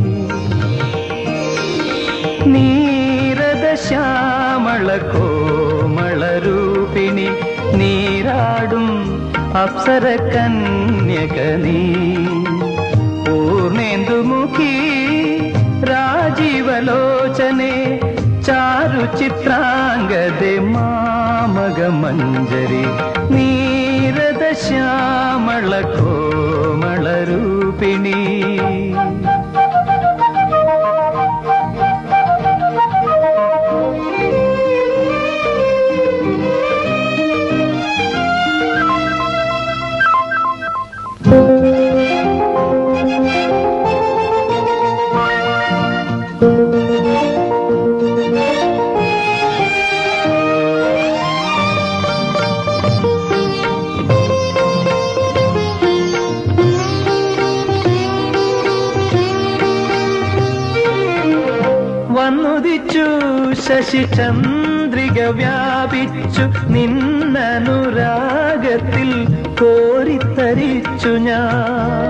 നീരദശ്യാമള കോമളരൂപിണി നീരാടും അപ്സര കന്യകനീ പൂർണേന്ദുമുഖി രാജീവലോചനെ ചാരു ചിത്രാംഗതെ മാമക മഞ്ജരി നീരദ ശ്യാമള കോമളരൂപിണി വന്നുദിച്ചു ശശിചന്ദ്രിക വ്യാപിച്ചു നിന്നനുരാഗത്തിൽ കോരിത്തരിച്ചു ഞാൻ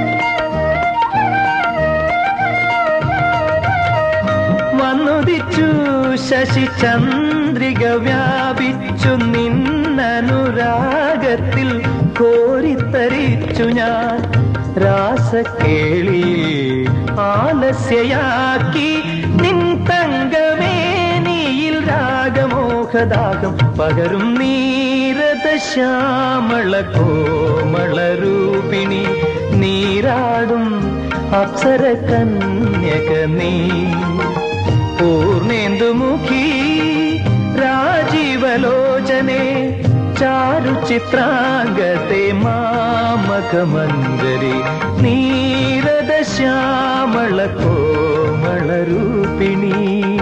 വന്നുദിച്ചു ശശിചന്ദ്രിക വ്യാപിച്ചു നിന്നനുരാഗത്തിൽ കോരിത്തരിച്ചു ഞാൻ രാസക്കേളി ആലസ്യയാക്കി നിൻ തങ്കമേനിയിൽ രാഗമോഹദാഗം പകരും നീരത ശ്യാമള കോമളരൂപിണി നീരാടും അപ്സര കന്യക നീ പൂർണേന്ദുമുഖി രാജീവലോചനെ ചാരു ചിത്രാംഗത്തെ മാമകമഞ്ജരി നീരദ ശ്യാമള കോമള രൂപിണി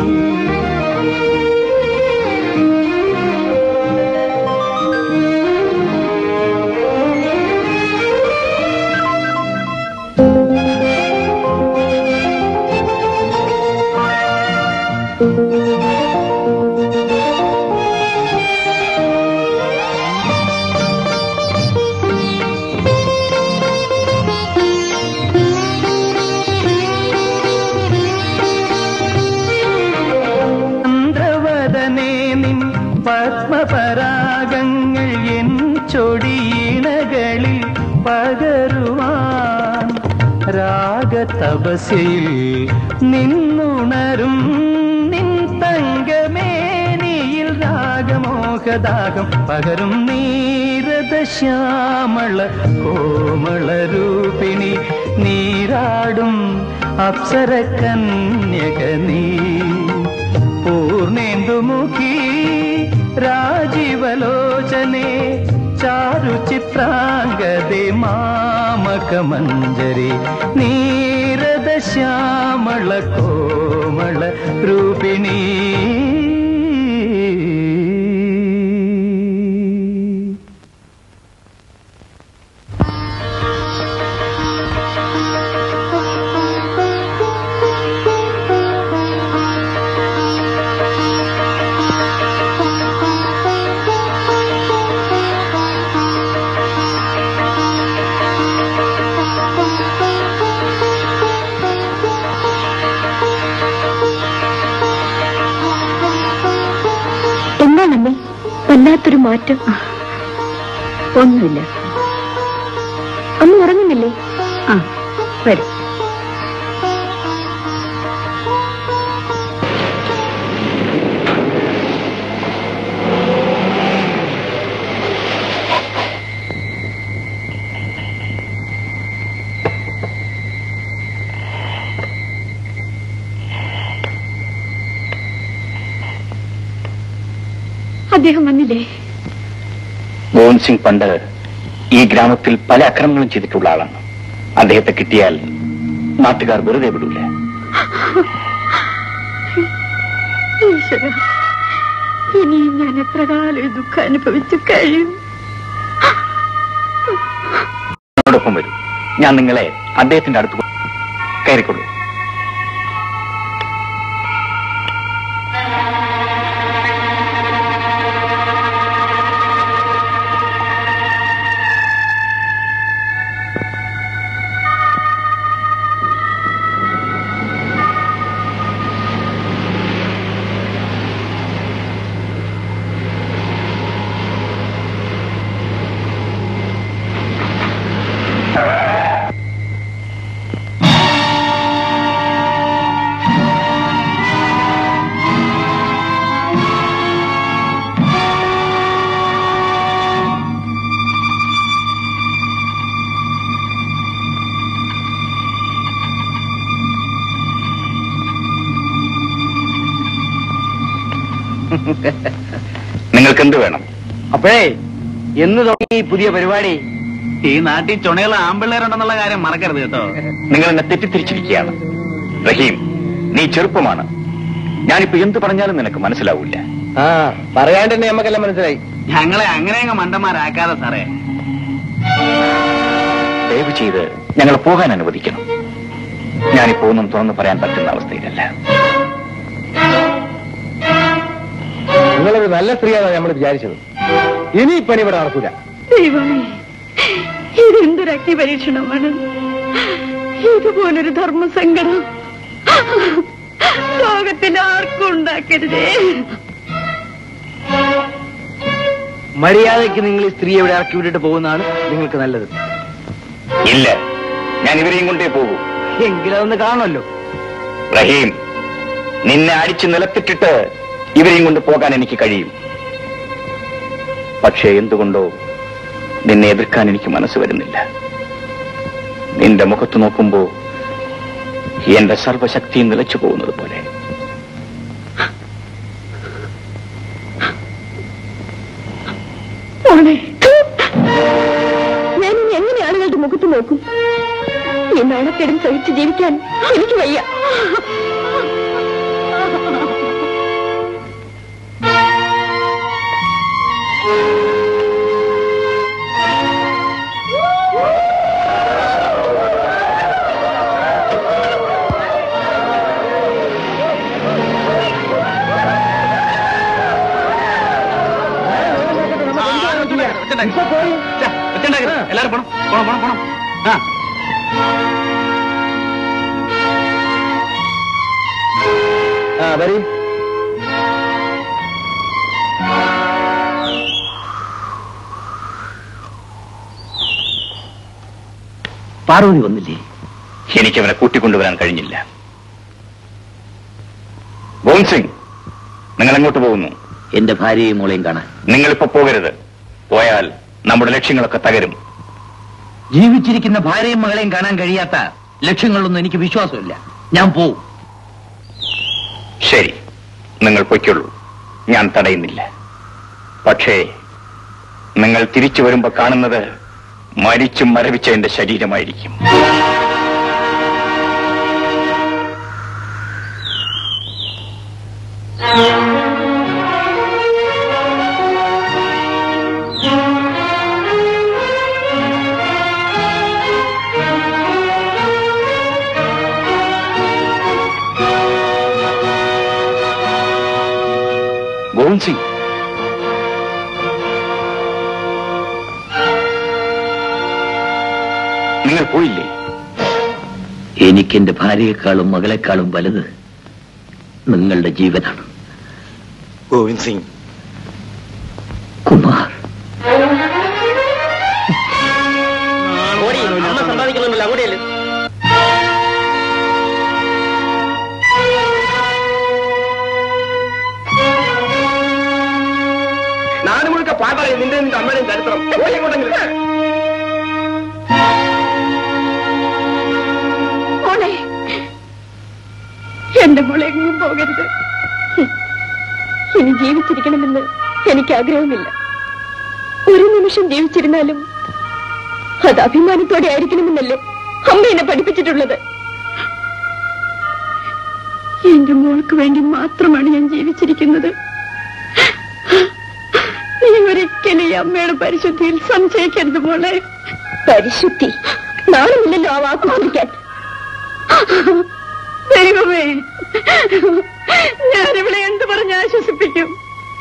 ചന്ദ്രവദനേ നിൻ പത്മപരാഗങ്ങൾ എൻ ചൊടിയിണകളിൽ പകരുവാൻ രാഗതപസ്യയിൽ നിന്നുണരും നിൻ തങ്കമേനിയിൽ രാഗമോഹദാഗം പകരും നീരദ ശ്യാമള കോമള രൂപിണി നീരാടും അപ്സര കന്യക നീ പൂർണേന്ദുമുഖി രാജീവലോചനെ ചാരു ചിത്രാംഗതെ മാമകമഞ്ജരി നീരദ ശ്യാമള കോമള രൂപിണി
എന്താണമ്മേ വല്ലാത്തൊരു മാറ്റം ഒന്നുമില്ല അമ്മ ഉറങ്ങുന്നില്ലേ ആ വരും അദ്ദേഹം വന്നില്ലേ
മോഹൻ സിംഗ് പണ്ട് ഈ ഗ്രാമത്തിൽ പല അക്രമങ്ങളും ചെയ്തിട്ടുള്ള ആളാണ് അദ്ദേഹത്തെ കിട്ടിയാൽ നാട്ടുകാർ വെറുതെ വിടൂല
ഈശ്വര ഇനിയും ഞാൻ എത്ര കാലം ഈ ദുഃഖം അനുഭവിച്ചു കഴിയും
എന്നോടൊപ്പം വരൂ ഞാൻ നിങ്ങളെ അദ്ദേഹത്തിന്റെ അടുത്ത് കൊ- കയറിക്കൊള്ളൂ നിങ്ങൾക്ക് എന്ത് വേണം
അപ്പോഴേ എന്ന് തുടങ്ങി ഈ പുതിയ പരിപാടി ഈ നാട്ടിൽ ചുണയുള്ള ആമ്പിള്ളേരുണ്ടെന്നുള്ള കാര്യം മറക്കരുത് കേട്ടോ
നിങ്ങൾ എന്നെ തെറ്റിദ്ധരിച്ചിരിക്കുകയാണ് റഹീം നീ ചെറുപ്പമാണ് ഞാനിപ്പോ എന്ത് പറഞ്ഞാലും നിനക്ക് മനസ്സിലാവില്ല
ആ പറയാണ്ട് തന്നെ നമുക്കെല്ലാം മനസ്സിലായി ഞങ്ങളെ അങ്ങനെ അങ്ങ് മണ്ടന്മാരാക്കാതെ സാറേ
ദയവ് ചെയ്ത് ഞങ്ങളെ പോകാൻ അനുവദിക്കണം ഞാനിപ്പോ ഒന്നും തുറന്നു പറയാൻ പറ്റുന്ന അവസ്ഥയിലല്ല
നിങ്ങളൊരു നല്ല സ്ത്രീയാണ് നമ്മൾ വിചാരിച്ചത് ഇനി ഈ പണി ഇവിടെ നടക്കൂല
ദൈവമേ ഇതെന്തൊരു അഗ്നി പരീക്ഷണമാണ് ഇതുപോലൊരു ധർമ്മസങ്കടം ലോകത്തിൽ ആർക്കും ഉണ്ടാക്കരുതേ
മര്യാദയ്ക്ക് നിങ്ങൾ ഈ സ്ത്രീയെ ഇവിടെ ഇറക്കി വിട്ടിട്ട് പോകുന്നതാണ് നിങ്ങൾക്ക് നല്ലത്
ഇല്ല ഞാൻ ഇവരെയും കൊണ്ടേ പോകൂ
എങ്കിലും അതൊന്ന് കാണുമല്ലോ
റഹീം നിന്നെ അടിച്ചു നിലത്തിട്ടിട്ട് ഇവരെയും കൊണ്ട് പോകാൻ എനിക്ക് കഴിയും പക്ഷേ എന്തുകൊണ്ടോ നിന്നെ എതിർക്കാൻ എനിക്ക് മനസ്സ് വരുന്നില്ല നിന്റെ മുഖത്ത് നോക്കുമ്പോ എന്റെ സർവശക്തിയും നിലച്ചു പോകുന്നത് പോലെ
ഈ നാണക്കേടും സഹിച്ച് ജീവിക്കാൻ എനിക്ക് വയ്യ
എല്ലാരും പോണം പോണം പോണം പോണം ആ
ആ വരി
പാർവതി വന്നില്ലേ എനിക്ക് അവനെ കൂട്ടിക്കൊണ്ടുവരാൻ കഴിഞ്ഞില്ല ഗോവിന്ദ് സിംഗ് നിങ്ങൾ എങ്ങോട്ട് പോകുന്നു
എന്റെ ഭാര്യയും മോളെയും കാണാൻ
നിങ്ങളിപ്പോ പോകരുത് പോയാൽ നമ്മുടെ ലക്ഷ്യങ്ങളൊക്കെ തകരും
ജീവിച്ചിരിക്കുന്ന ഭാര്യയും മകളെയും കാണാൻ കഴിയാത്ത ലക്ഷ്യങ്ങളിലൊന്നും എനിക്ക് വിശ്വാസമില്ല ഞാൻ പോവും
ശരി നിങ്ങൾ പൊയ്ക്കൊള്ളൂ ഞാൻ തടയുന്നില്ല പക്ഷേ നിങ്ങൾ തിരിച്ചു വരുമ്പോ കാണുന്നത് മരിച്ചും മരവിച്ച എന്റെ ശരീരമായിരിക്കും ഗോവിന്ദ് സിംഗ് നിങ്ങൾ പോയില്ലേ
എനിക്ക് എന്റെ ഭാര്യയെക്കാളും മകളെക്കാളും വലുത് നിങ്ങളുടെ ജീവനാണ്
ഗോവിന്ദ് സിംഗ്
കുമാർ
ഓടി അമ്മ സമ്പാദിക്കുന്നുണ്ടല്ലോ അങ്ങോട്ടേല് നാട് മുഴുക്ക പാട്ടറിയും നിന്റെ നിന്റെ അമ്മയുടെയും ചരിത്രം പോയി എങ്ങോട്ടെങ്കിലും
മോളെ എന്റെ മോളെ എങ്ങും പോകരുത് ഇനി ജീവിച്ചിരിക്കണമെന്ന് എനിക്ക് ആഗ്രഹമില്ല ഒരു നിമിഷം ജീവിച്ചിരുന്നാലും അത് അഭിമാനത്തോടെ ആയിരിക്കണമെന്നല്ലേ അമ്മ എന്നെ പഠിപ്പിച്ചിട്ടുള്ളത് എന്റെ മോൾക്ക് വേണ്ടി മാത്രമാണ് ഞാൻ ജീവിച്ചിരിക്കുന്നത് നീ ഒരിക്കലും ഈ അമ്മയുടെ പരിശുദ്ധിയിൽ സംശയിക്കരുത് മോളെ പരിശുദ്ധി നാളുമില്ലല്ലോ ആ വാക്ക് ഉച്ചരിക്കാൻ ദൈവമേ ഞാനിവിടെ എന്ത് പറഞ്ഞ് ആശ്വസിപ്പിക്കും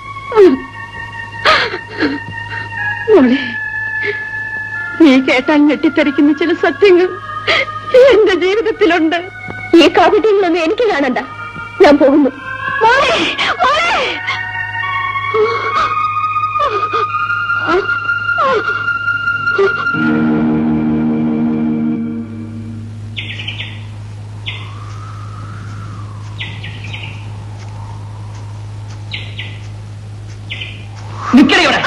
മോളെ നീ കേട്ടാൽ ഞെട്ടിത്തെറിക്കുന്ന ചില സത്യങ്ങൾ എന്റെ ജീവിതത്തിലുണ്ട് ഈ കാപട്യങ്ങളൊന്നും എനിക്ക് കാണണ്ട ഞാൻ പോകുന്നു മോളെ മോളെ
നിക്കണേ ഇവിടെ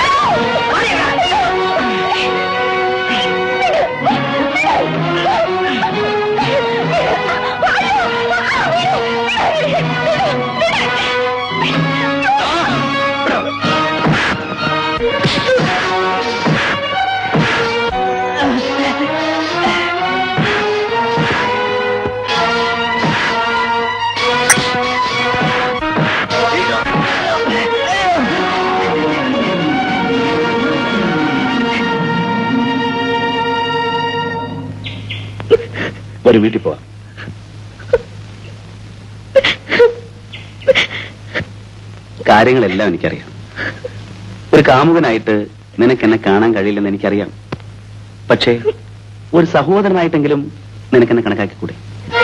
ഒരു വീട്ടിൽ പോവാം
കാര്യങ്ങളെല്ലാം എനിക്കറിയാം ഒരു കാമുകനായിട്ട് നിനക്ക് എന്നെ കാണാൻ കഴിയില്ലെന്ന് എനിക്കറിയാം പക്ഷേ ഒരു സഹോദരനായിട്ടെങ്കിലും നിനക്കെന്നെ കണക്കാക്കിക്കൂടെ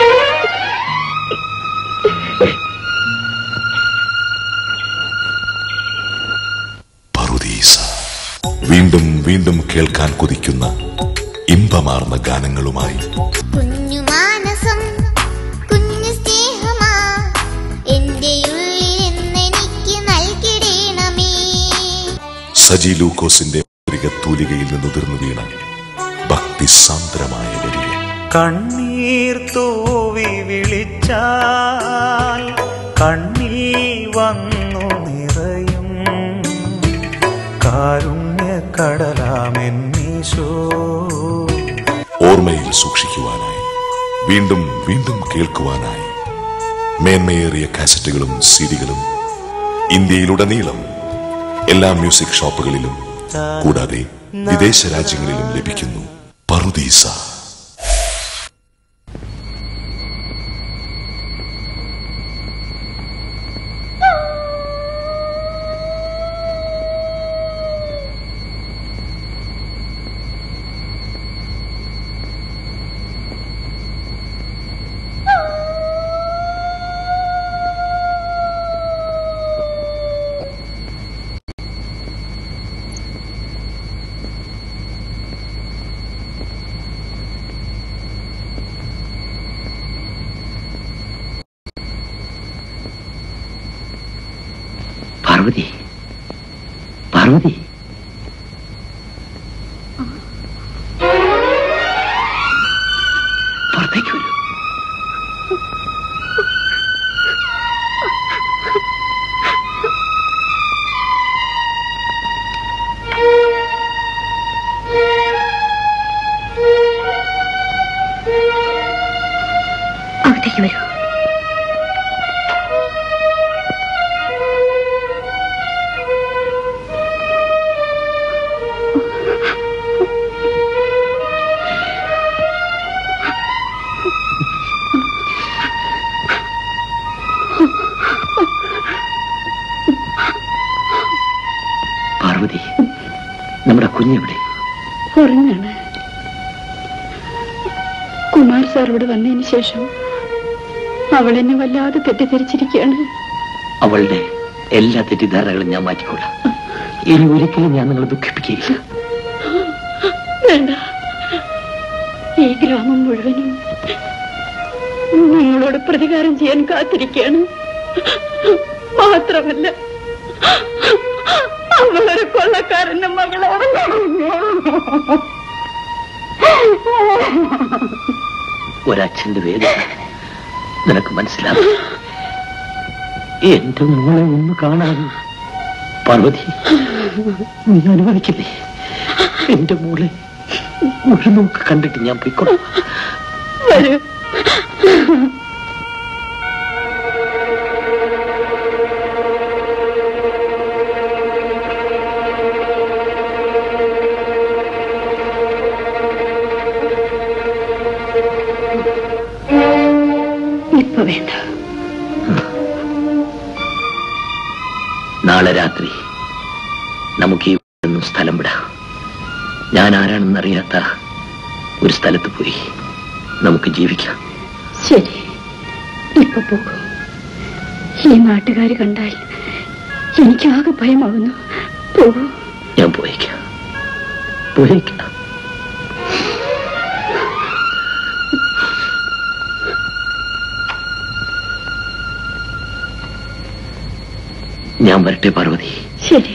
പറുദീസ വീണ്ടും വീണ്ടും കേൾക്കാൻ കൊതിക്കുന്ന ഇമ്പമാർന്ന ഗാനങ്ങളുമായി
കുഞ്ഞു മാനസം കുഞ്ഞു സ്നേഹമാ എന്റെ ഉള്ളിൽ എന്നെനിക്ക് നൽകിടേണമേ
സജി ലൂക്കോസിന്റെ തൂലികയിൽ നിന്നുതിർന്നു വീണ ഭക്തിസാന്ദ്രമായ വരികൾ
കണ്ണീർ തൂവി വിളിച്ചാൽ കണ്ണിൽ വന്നു നിറയും കാരുണ്യ കടലാമെന്നീശോ
ഓർമ്മയിൽ സൂക്ഷിക്കുവാനായി വീണ്ടും വീണ്ടും കേൾക്കുവാനായി മേന്മയേറിയ കാസറ്റുകളും സീഡികളും ഇന്ത്യയിലുടനീളം എല്ലാ മ്യൂസിക് ഷോപ്പുകളിലും കൂടാതെ വിദേശ രാജ്യങ്ങളിലും ലഭിക്കുന്നു പറുദീസ
പാർവതി പാർവതി പുറത്തേക്ക് വരൂ
അകത്തേക്ക് വരൂ
പാർവതി നമ്മുടെ കുഞ്ഞെവിടെ
ഉറങ്ങാണ് കുമാർ സാർ ഇവിടെ വന്നതിന് ശേഷം അവൾ എന്നെ വല്ലാതെ തെറ്റിദ്ധരിച്ചിരിക്കുകയാണ്
അവളുടെ എല്ലാ തെറ്റിദ്ധാരണകളും ഞാൻ മാറ്റിക്കൊള്ളാം ഇനി ഒരിക്കലും ഞാൻ നിങ്ങളെ ദുഃഖിപ്പിക്കുകയില്ല
വേണ്ട ഈ ഗ്രാമം മുഴുവനും നിങ്ങളോട് പ്രതികാരം ചെയ്യാൻ കാത്തിരിക്കുകയാണ് മാത്രമല്ല അവളൊരു കൊള്ളക്കാരന്റെ മകളാണ്
ഒരച്ഛന്റെ വേദന നിനക്ക് മനസ്സിലാവും എന്റെ മോളെ ഒന്ന് കാണാൻ പാർവതി നീ അനുവദിക്കില്ലേ എന്റെ മോളെ ഒരു നോക്ക് കണ്ടിട്ട് ഞാൻ പോയിക്കോളാം
വരൂ ഇപ്പൊ വേണ്ട
നാളെ രാത്രി നമുക്ക് ഈ നിന്നും സ്ഥലം വിടാം ഞാൻ ആരാണെന്നറിയാത്ത ഒരു സ്ഥലത്ത് പോയി നമുക്ക് ജീവിക്കാം
ശരി ഇപ്പൊ പോകും ഈ നാട്ടുകാർ കണ്ടാൽ എനിക്കാകെ ഭയമാവുന്നു പോകൂ
ഞാൻ പോയേക്കാം പോയേക്കാം ഞാൻ വരട്ടെ പാർവതി
ശരി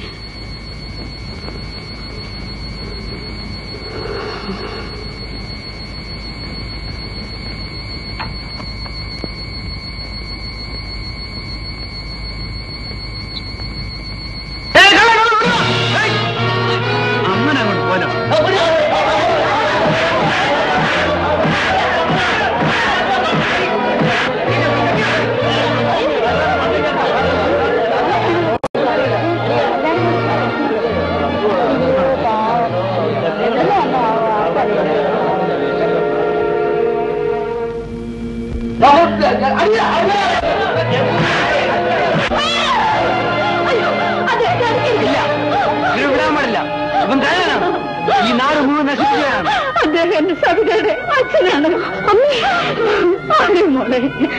അങ്ങനെ അങ്ങോട്ട് പോലോ വിടാൻ പാടില്ല ഇവൻ കള്ളനാണ് ഈ നാട് മുഴുവൻ നശിപ്പിക്കുകയാണ്
അദ്ദേഹം എന്റെ സവിതയുടെ അച്ഛനാണ് അമ്മേ അതെ മോളെ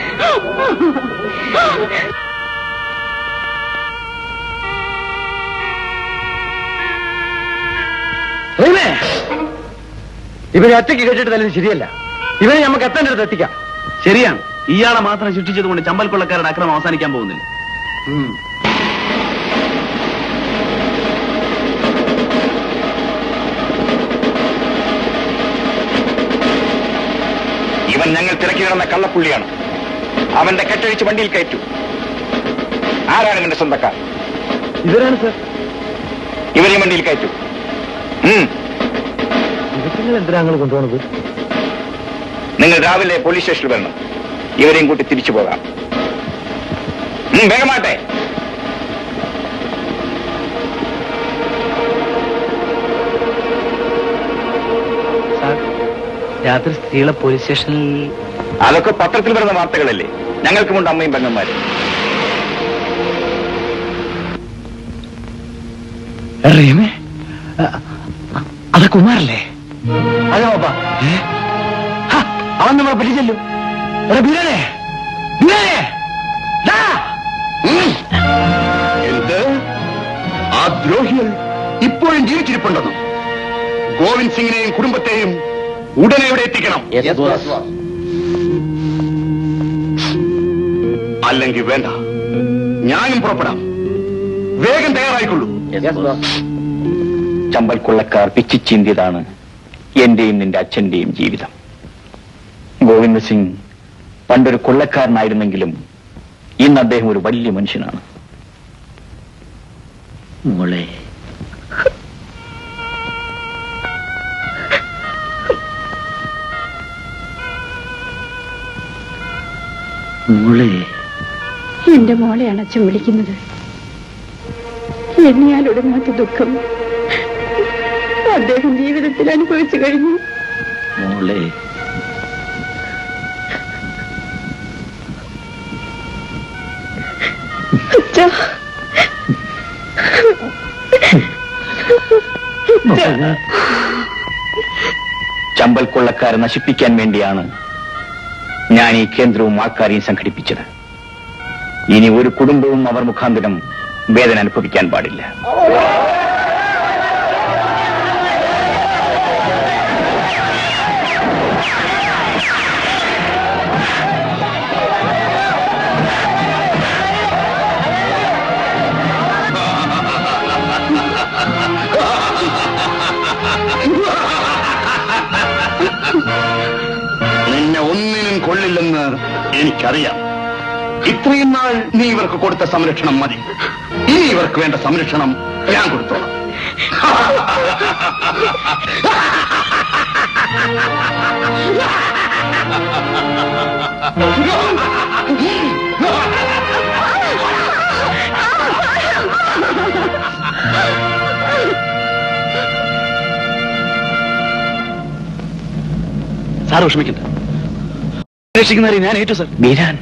റീമേ, ഇവനെ ഒറ്റയ്ക്ക് കേട്ടിട്ട് തല്ലുന്നത് ശരിയല്ല ഇവനെ നമുക്ക് എത്തേണ്ട അടുത്ത് എത്തിക്കാം
ശരിയാണ് ഇയാളെ മാത്രം ശിക്ഷിച്ചത് കൊണ്ട് ചമ്പൽ കൊള്ളക്കാരുടെ അക്രമം അവസാനിക്കാൻ പോകുന്നില്ല
ഇവൻ ഞങ്ങൾ തിരക്കി കിടന്ന കള്ളപ്പുള്ളിയാണ് അവന്റെ കെട്ടഴിച്ച് വണ്ടിയിൽ കയറ്റു ആരാണ് ഇവന്റെ സ്വന്തക്കാർ
ഇവരാണ് സർ
ഇവരെ വണ്ടിയിൽ കയറ്റു ഉം.
ദിവസങ്ങൾ എന്തിനാ നിങ്ങൾ കൊണ്ടുപോകുന്നത്
നിങ്ങൾ രാവിലെ പോലീസ് സ്റ്റേഷനിൽ വരണം ഇവരെയും കൂട്ടി തിരിച്ചു പോകാം ഉം, വേഗമാട്ടെ
സാർ രാത്രി സ്ത്രീകളെ പോലീസ് സ്റ്റേഷനിൽ
അതൊക്കെ പത്രത്തിൽ വരുന്ന വാർത്തകളല്ലേ ഞങ്ങൾക്കുമുണ്ട് അമ്മയും പെങ്ങന്മാരും
റീമേ അത് കുമാരല്ലേ
അതെ പാപ്പ അവൻ നമ്മളെ പറ്റിച്ചല്ലോ എടാ ബിലാലേ ബിലാലേ ദാ.
എന്ത് ആ ദ്രോഹികൾ ഇപ്പോഴും ജീവിച്ചിരിപ്പുണ്ടെന്നും ഗോവിന്ദ് സിംഗിനെയും കുടുംബത്തെയും ഉടനെ ഇവിടെ എത്തിക്കണം അല്ലെങ്കിൽ വേണ്ട ഞാനും പുറപ്പെടാം വേഗം തയ്യാറായിക്കൊള്ളൂ
ചമ്പൽ കൊള്ളക്കാർ പിച്ചിച്ചീന്തിയതാണ് എന്റെയും നിന്റെ അച്ഛന്റെയും ജീവിതം ഗോവിന്ദ സിംഗ് പണ്ടൊരു കൊള്ളക്കാരനായിരുന്നെങ്കിലും ഇന്ന് അദ്ദേഹം ഒരു വലിയ മനുഷ്യനാണ്
മോളെ മോളെ
എന്റെ മോളെയാണ് അച്ഛൻ വിളിക്കുന്നത് എണ്ണിയാൽ ഒടുങ്ങാത്ത ദുഃഖം അദ്ദേഹം ജീവിതത്തിൽ അനുഭവിച്ചു കഴിഞ്ഞു
മോളെ
അച്ഛാ
ചമ്പൽ കൊള്ളക്കാരെ നശിപ്പിക്കാൻ വേണ്ടിയാണ് ഞാൻ ഈ കേന്ദ്രവും ആൾക്കാരെയും സംഘടിപ്പിച്ചത് ഇനി ഒരു കുടുംബവും അവർ മുഖാന്തരം വേദന അനുഭവിക്കാൻ പാടില്ല
നിന്നെ ഒന്നിനും കൊള്ളില്ലെന്ന് എനിക്കറിയാം ഇത്രയും നാൾ നീ ഇവർക്ക് കൊടുത്ത സംരക്ഷണം മതി ഇനി ഇവർക്ക് വേണ്ട സംരക്ഷണം ഞാൻ കൊടുത്തോളാം
സാർ വിഷമിക്കണ്ട അന്വേഷിക്കുന്നവരെ ഞാൻ ഏറ്റു സാർ
ബീരാൻ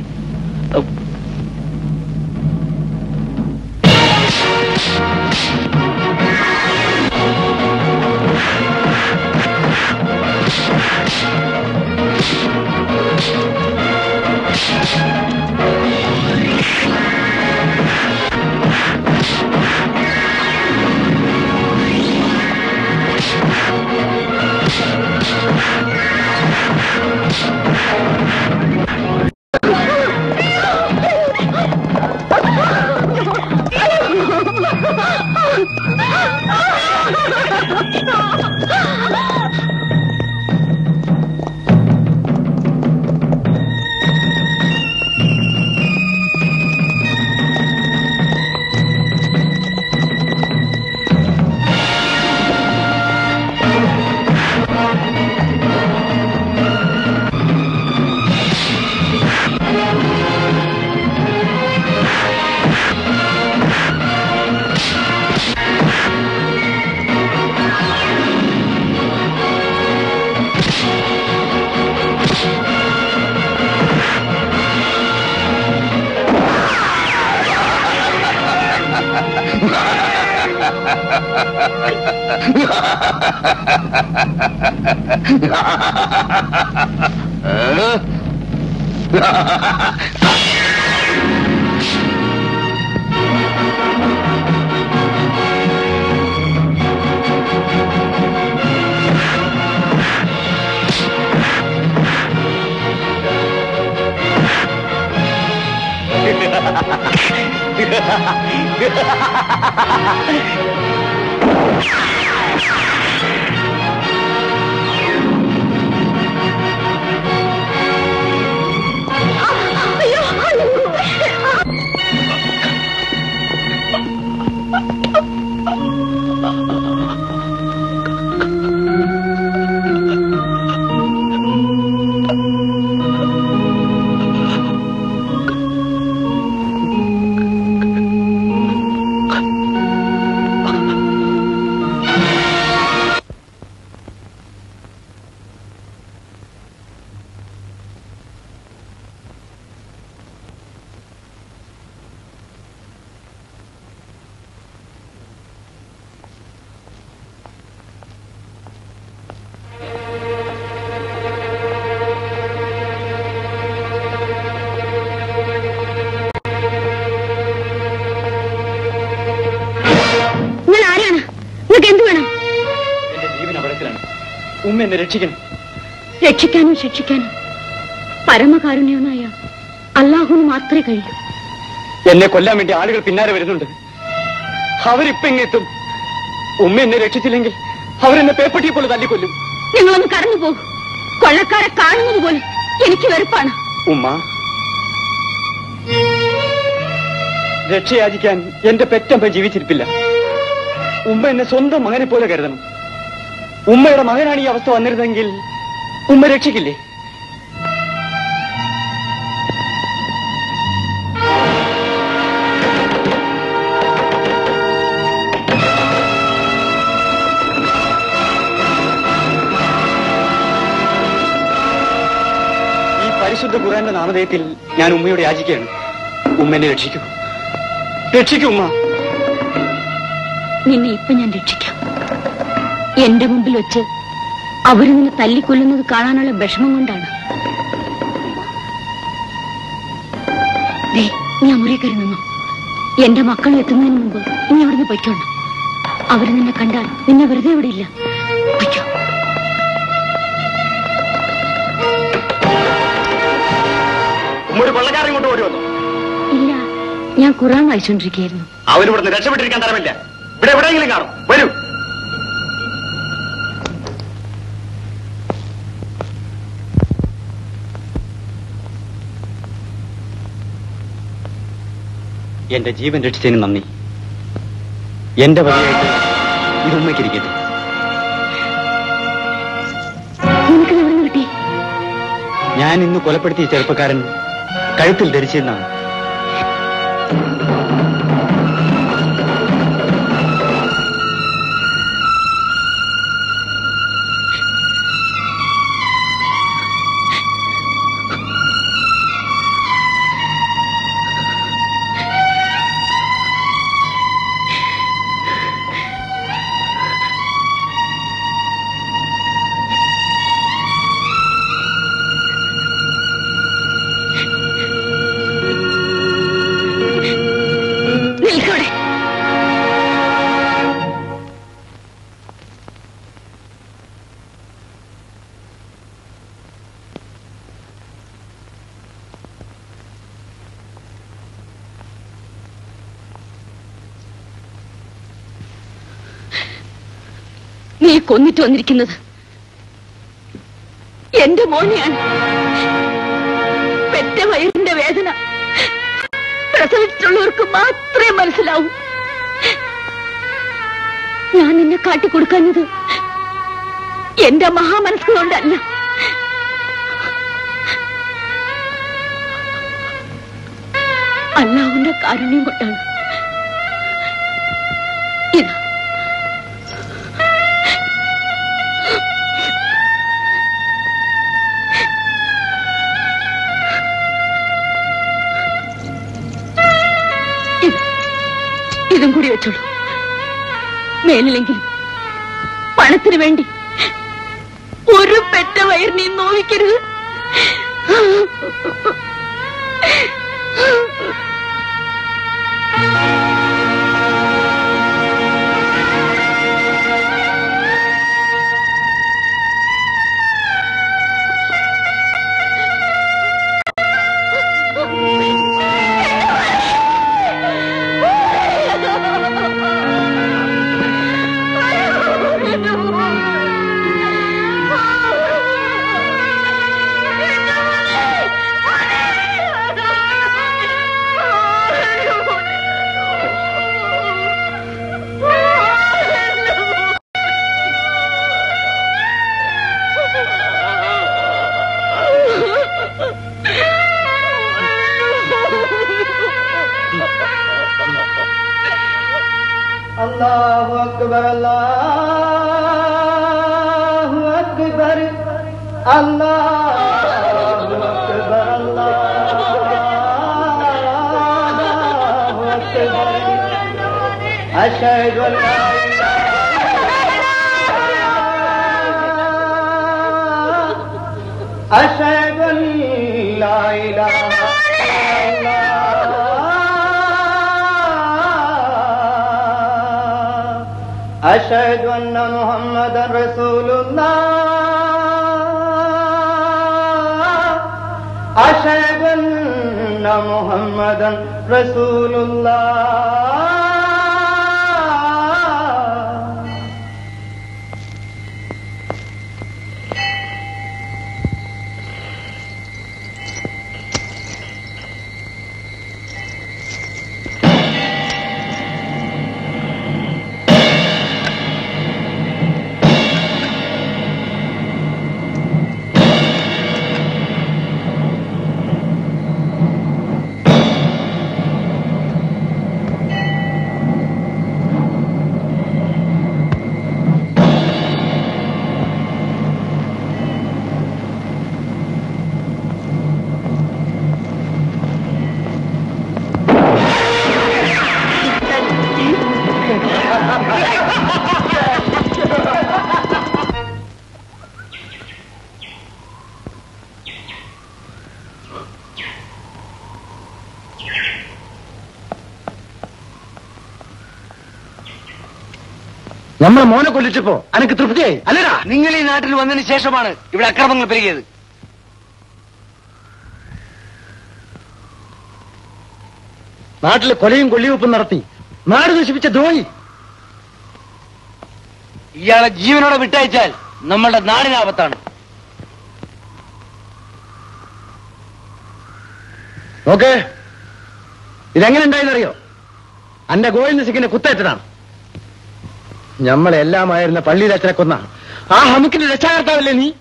ഉമ്മ എന്നെ രക്ഷിക്കണം
രക്ഷിക്കാനും ശിക്ഷിക്കാനും പരമകാരുണ്യവനായ അള്ളാഹുവിന് മാത്രമേ കഴിയൂ
എന്നെ കൊല്ലാൻ വേണ്ടി ആളുകൾ പിന്നാലെ വരുന്നുണ്ട് അവരിപ്പൊ എങ്ങെത്തും ഉമ്മ എന്നെ രക്ഷിച്ചില്ലെങ്കിൽ അവരെന്നെ പേപ്പട്ടിയെ പോലെ തല്ലിക്കൊല്ലും
നിങ്ങളൊന്ന് കടന്നു പോകും കൊള്ളക്കാരെ കാണുന്നത് പോലും എനിക്ക് വെറുപ്പാണ്
ഉമ്മ രക്ഷയാചിക്കാൻ എന്റെ പെറ്റമ്മ ജീവിച്ചിരിപ്പില്ല ഉമ്മ എന്നെ സ്വന്തം മകനെ പോലെ കരുതണം ഉമ്മയുടെ മകനാണ് ഈ അവസ്ഥ വന്നിരുന്നെങ്കിൽ ഉമ്മ രക്ഷിക്കില്ലേ ഈ പരിശുദ്ധ ഖുറാന്റെ നാമധേയത്തിൽ ഞാൻ ഉമ്മയോട് യാചിക്കുകയാണ് ഉമ്മ എന്നെ രക്ഷിക്കൂ രക്ഷിക്കൂ ഉമ്മ
നിന്നെ ഇപ്പൊ ഞാൻ രക്ഷിക്കാം എന്റെ മുമ്പിൽ വെച്ച് അവര് നിന്നെ തല്ലിക്കൊല്ലുന്നത് കാണാനുള്ള വിഷമം കൊണ്ടാണ് ദേ, നീ ആ മുറി കയറി നിന്നോ എന്റെ മക്കൾ എത്തുന്നതിന് മുമ്പ് നീ അവിടുന്ന് പൊയ്ക്കോണം അവര് നിന്നെ കണ്ടാൽ നിന്നെ വെറുതെ വിടില്ല പൊയ്ക്കോ
ഉമ്മ ഒരു കൊള്ളക്കാരൻ ഇങ്ങോട്ട് ഓടി വന്നു
ഇല്ല ഞാൻ ഖുറാൻ വായിച്ചോണ്ടിരിക്കുകയായിരുന്നു
അവരിവിടുന്ന് രക്ഷപ്പെട്ടിരിക്കാൻ തരമില്ല ഇവിടെ എവിടെയെങ്കിലും കാണും വരൂ
എന്റെ ജീവൻ രക്ഷിച്ചതിന് നന്ദി എന്റെ വകയായിട്ട് ഇത് ഉമ്മയ്ക്കിരിക്കട്ടെ
നിനക്ക് എവിടെ നിന്ന് കിട്ടി
ഞാൻ ഇന്ന് കൊലപ്പെടുത്തിയ ചെറുപ്പക്കാരൻ കഴുത്തിൽ ധരിച്ചിരുന്നാണ്
നിൽക്കവിടെ നീ കൊന്നിട്ട് വന്നിരിക്കുന്നത് എന്റെ മോനെയാണ് പെറ്റ വയറിന്റെ വേദന പ്രസവിച്ചിട്ടുള്ളവർക്ക് മാത്രമേ മനസ്സിലാവൂ ഞാൻ നിന്നെ കാട്ടിക്കൊടുക്കാഞ്ഞത് എന്റെ മഹാമനസ്സ് കൊണ്ടല്ല അല്ലാഹുവിന്റെ കാരുണ്യം കൊണ്ടാണ് ഇതാ ഇത് ഇതും കൂടി വെച്ചോളൂ മേലിലെങ്കിലും പണത്തിന് വേണ്ടി ഒരു പെറ്റ വയറിനെ നോവിക്കരുത്
अल्लाह अकबर अल्लाह अकबर अल्लाह अकबर अल्लाह अकबर अशहदु अन ला इलाहा अशहदु अन ला इलाहा इल्लल्लाह अशहदु अन्न मुहम्मदन रसूलुल्लाह أشهد أن محمدا رسول الله
നമ്മളെ മോനെ കൊല്ലിച്ചപ്പോ അനക്ക് തൃപ്തിയായി അല്ലടാ നിങ്ങൾ ഈ നാട്ടിൽ വന്നതിന് ശേഷമാണ് ഇവിടെ അക്രമങ്ങൾ പെരുകിയത് നാട്ടിൽ കൊലയും കൊള്ളിവെപ്പും നടത്തി നാട് നശിപ്പിച്ച ദ്രോഹി ഇയാളെ ജീവനോടെ വിട്ടയച്ചാൽ നമ്മളുടെ നാടിനാപത്താണ് ഓക്കെ ഇതെങ്ങനെ ഉണ്ടായെന്നറിയോ അന്റെ ഗോവിന്ദ സിംഗിന്റെ കുത്തേറ്റതാണ് ഞമ്മളെല്ലാമായിരുന്ന പള്ളിയിൽ അച്ഛനെ കൊന്ന ആ ഹമുക്കിന്റെ രക്ഷാകർത്താവല്ലേ നീ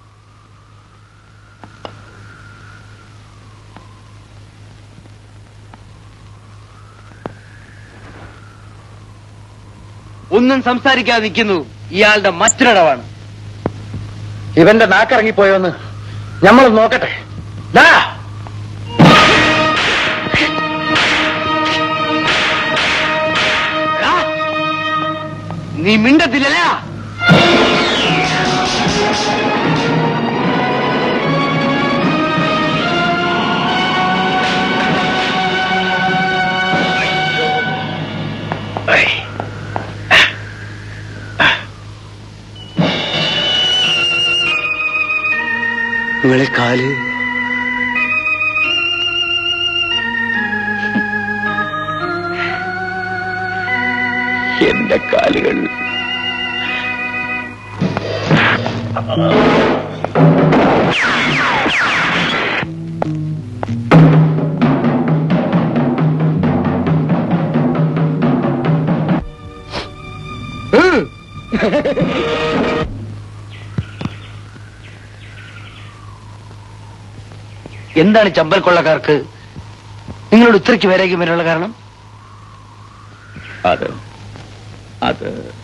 ഒന്നും സംസാരിക്കാതെ നിൽക്കുന്നു ഇയാളുടെ മറ്റൊരിടവാണ് ഇവന്റെ നാക്കിറങ്ങിപ്പോയോന്ന് ഞമ്മൾ നോക്കട്ടെ ദാ എടാ, നീ മിണ്ടത്തില്ലല്ല നിങ്ങളെ കാല്
എന്റെ കാലുകൾ
എന്താണ് ചമ്പൽ കൊള്ളക്കാർക്ക് നിങ്ങളോട് ഇത്രയ്ക്ക് വരേക്കും വരാനുള്ള കാരണം
അത് അത്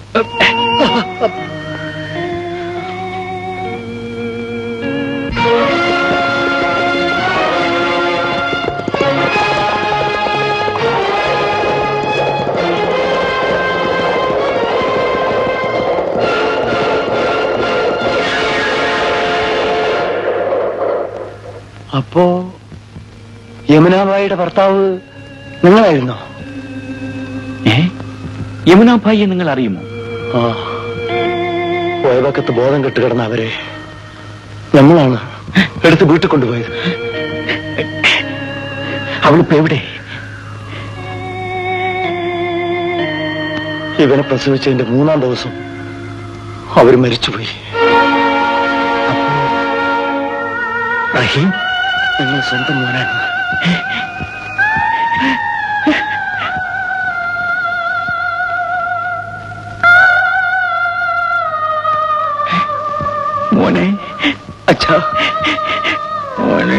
അപ്പോ യമുനാബായിയുടെ ഭർത്താവ് നിങ്ങളായിരുന്നോ
ഏ യമുനാഭായിയെ നിങ്ങൾ അറിയുമോ
ആ പോയവക്കത്ത് ബോധം കെട്ട് കിടന്ന അവരെ നമ്മളാണ് എടുത്ത് വീട്ടിൽ കൊണ്ടുപോയത് അവളിപ്പോ എവിടെ ഇവനെ പ്രസവിച്ചതിന്റെ മൂന്നാം ദിവസം അവര് മരിച്ചുപോയി അപ്പോ റഹീം നിങ്ങൾ സ്വന്തം മോനാണ്
മോനെ
അച്ഛാ
മോനെ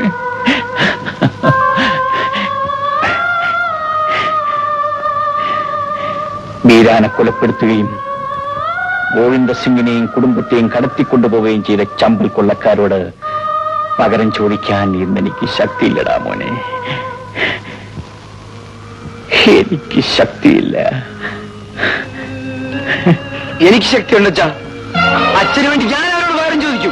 ബീരാനെ കൊലപ്പെടുത്തുകയും ഗോവിന്ദ സിംഗിനെയും കുടുംബത്തെയും കടത്തിക്കൊണ്ടുപോവുകയും ചെയ്ത ചമ്പൽ കൊള്ളക്കാരോട് പകരം ചോദിക്കാൻ ഇന്ന് എനിക്ക് ശക്തിയില്ലടാ മോനെ എനിക്ക് ശക്തിയില്ല
എനിക്ക് ശക്തിയുണ്ട് അച്ഛാ അച്ഛന് വേണ്ടി ഞാൻ അവരോട് പകരം ചോദിക്കും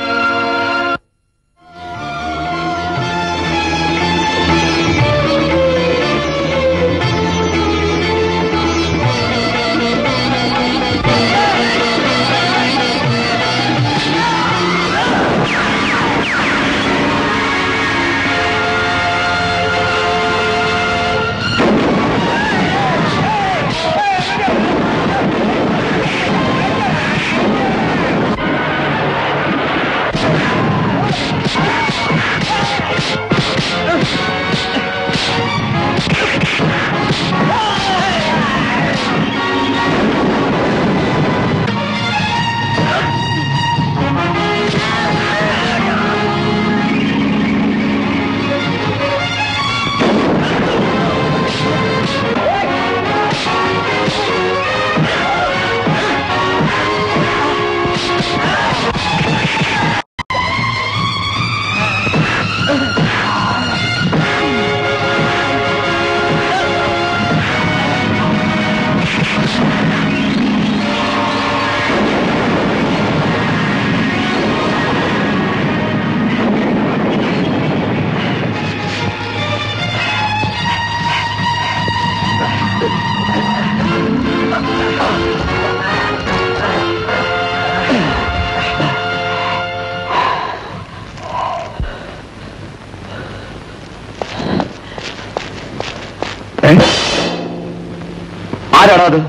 ആരാടാ അത്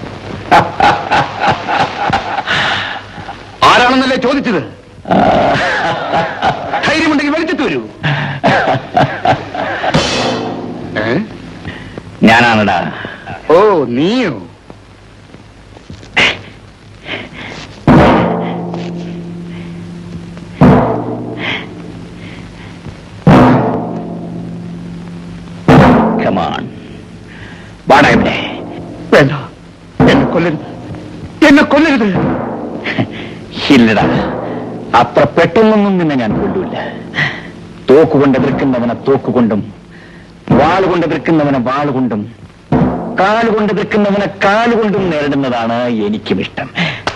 ആരാണെന്നല്ലേ ചോദിച്ചത് ധൈര്യമുണ്ടെങ്കിൽ വെളിച്ചത്ത് വരൂ ഏ?
ഞാനാണടാ
ഓ നീയോ
കമാൺ വാടാ ഇവിടെ
വേണ്ട എന്നെ കൊല്ലരുത് എന്നെ കൊല്ലരുത്
ഇല്ലടാ അത്ര പെട്ടെന്നൊന്നും നിന്നെ ഞാൻ കൊല്ലൂല തോക്കുകൊണ്ട് എതിർക്കുന്നവനെ തോക്കുകൊണ്ടും വാളുകൊണ്ട് എതിർക്കുന്നവനെ വാളുകൊണ്ടും കാലുകൊണ്ട് എതിർക്കുന്നവനെ കാലുകൊണ്ടും നേരിടുന്നതാണ് എനിക്കും ഇഷ്ടം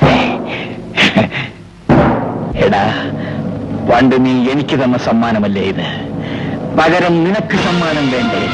എടാ പണ്ട് നീ എനിക്ക് തന്ന സമ്മാനമല്ലേ ഇത് പകരം നിനക്ക് സമ്മാനം വേണ്ടേ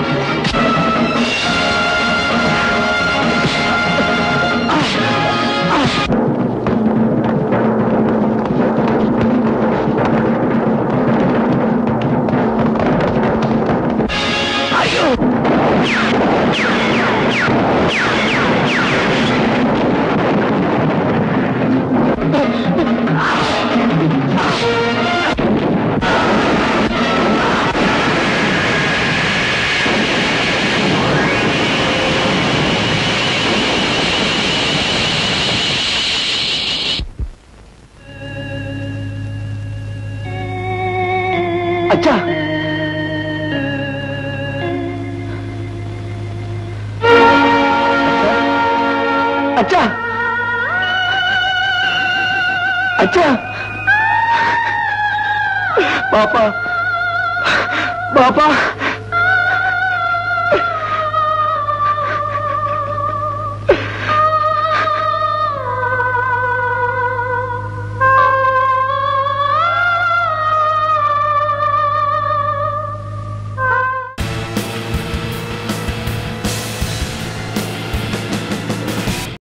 അച്ഛാ അച്ഛാ അച്ഛാ പാപ്പ പാപ്പ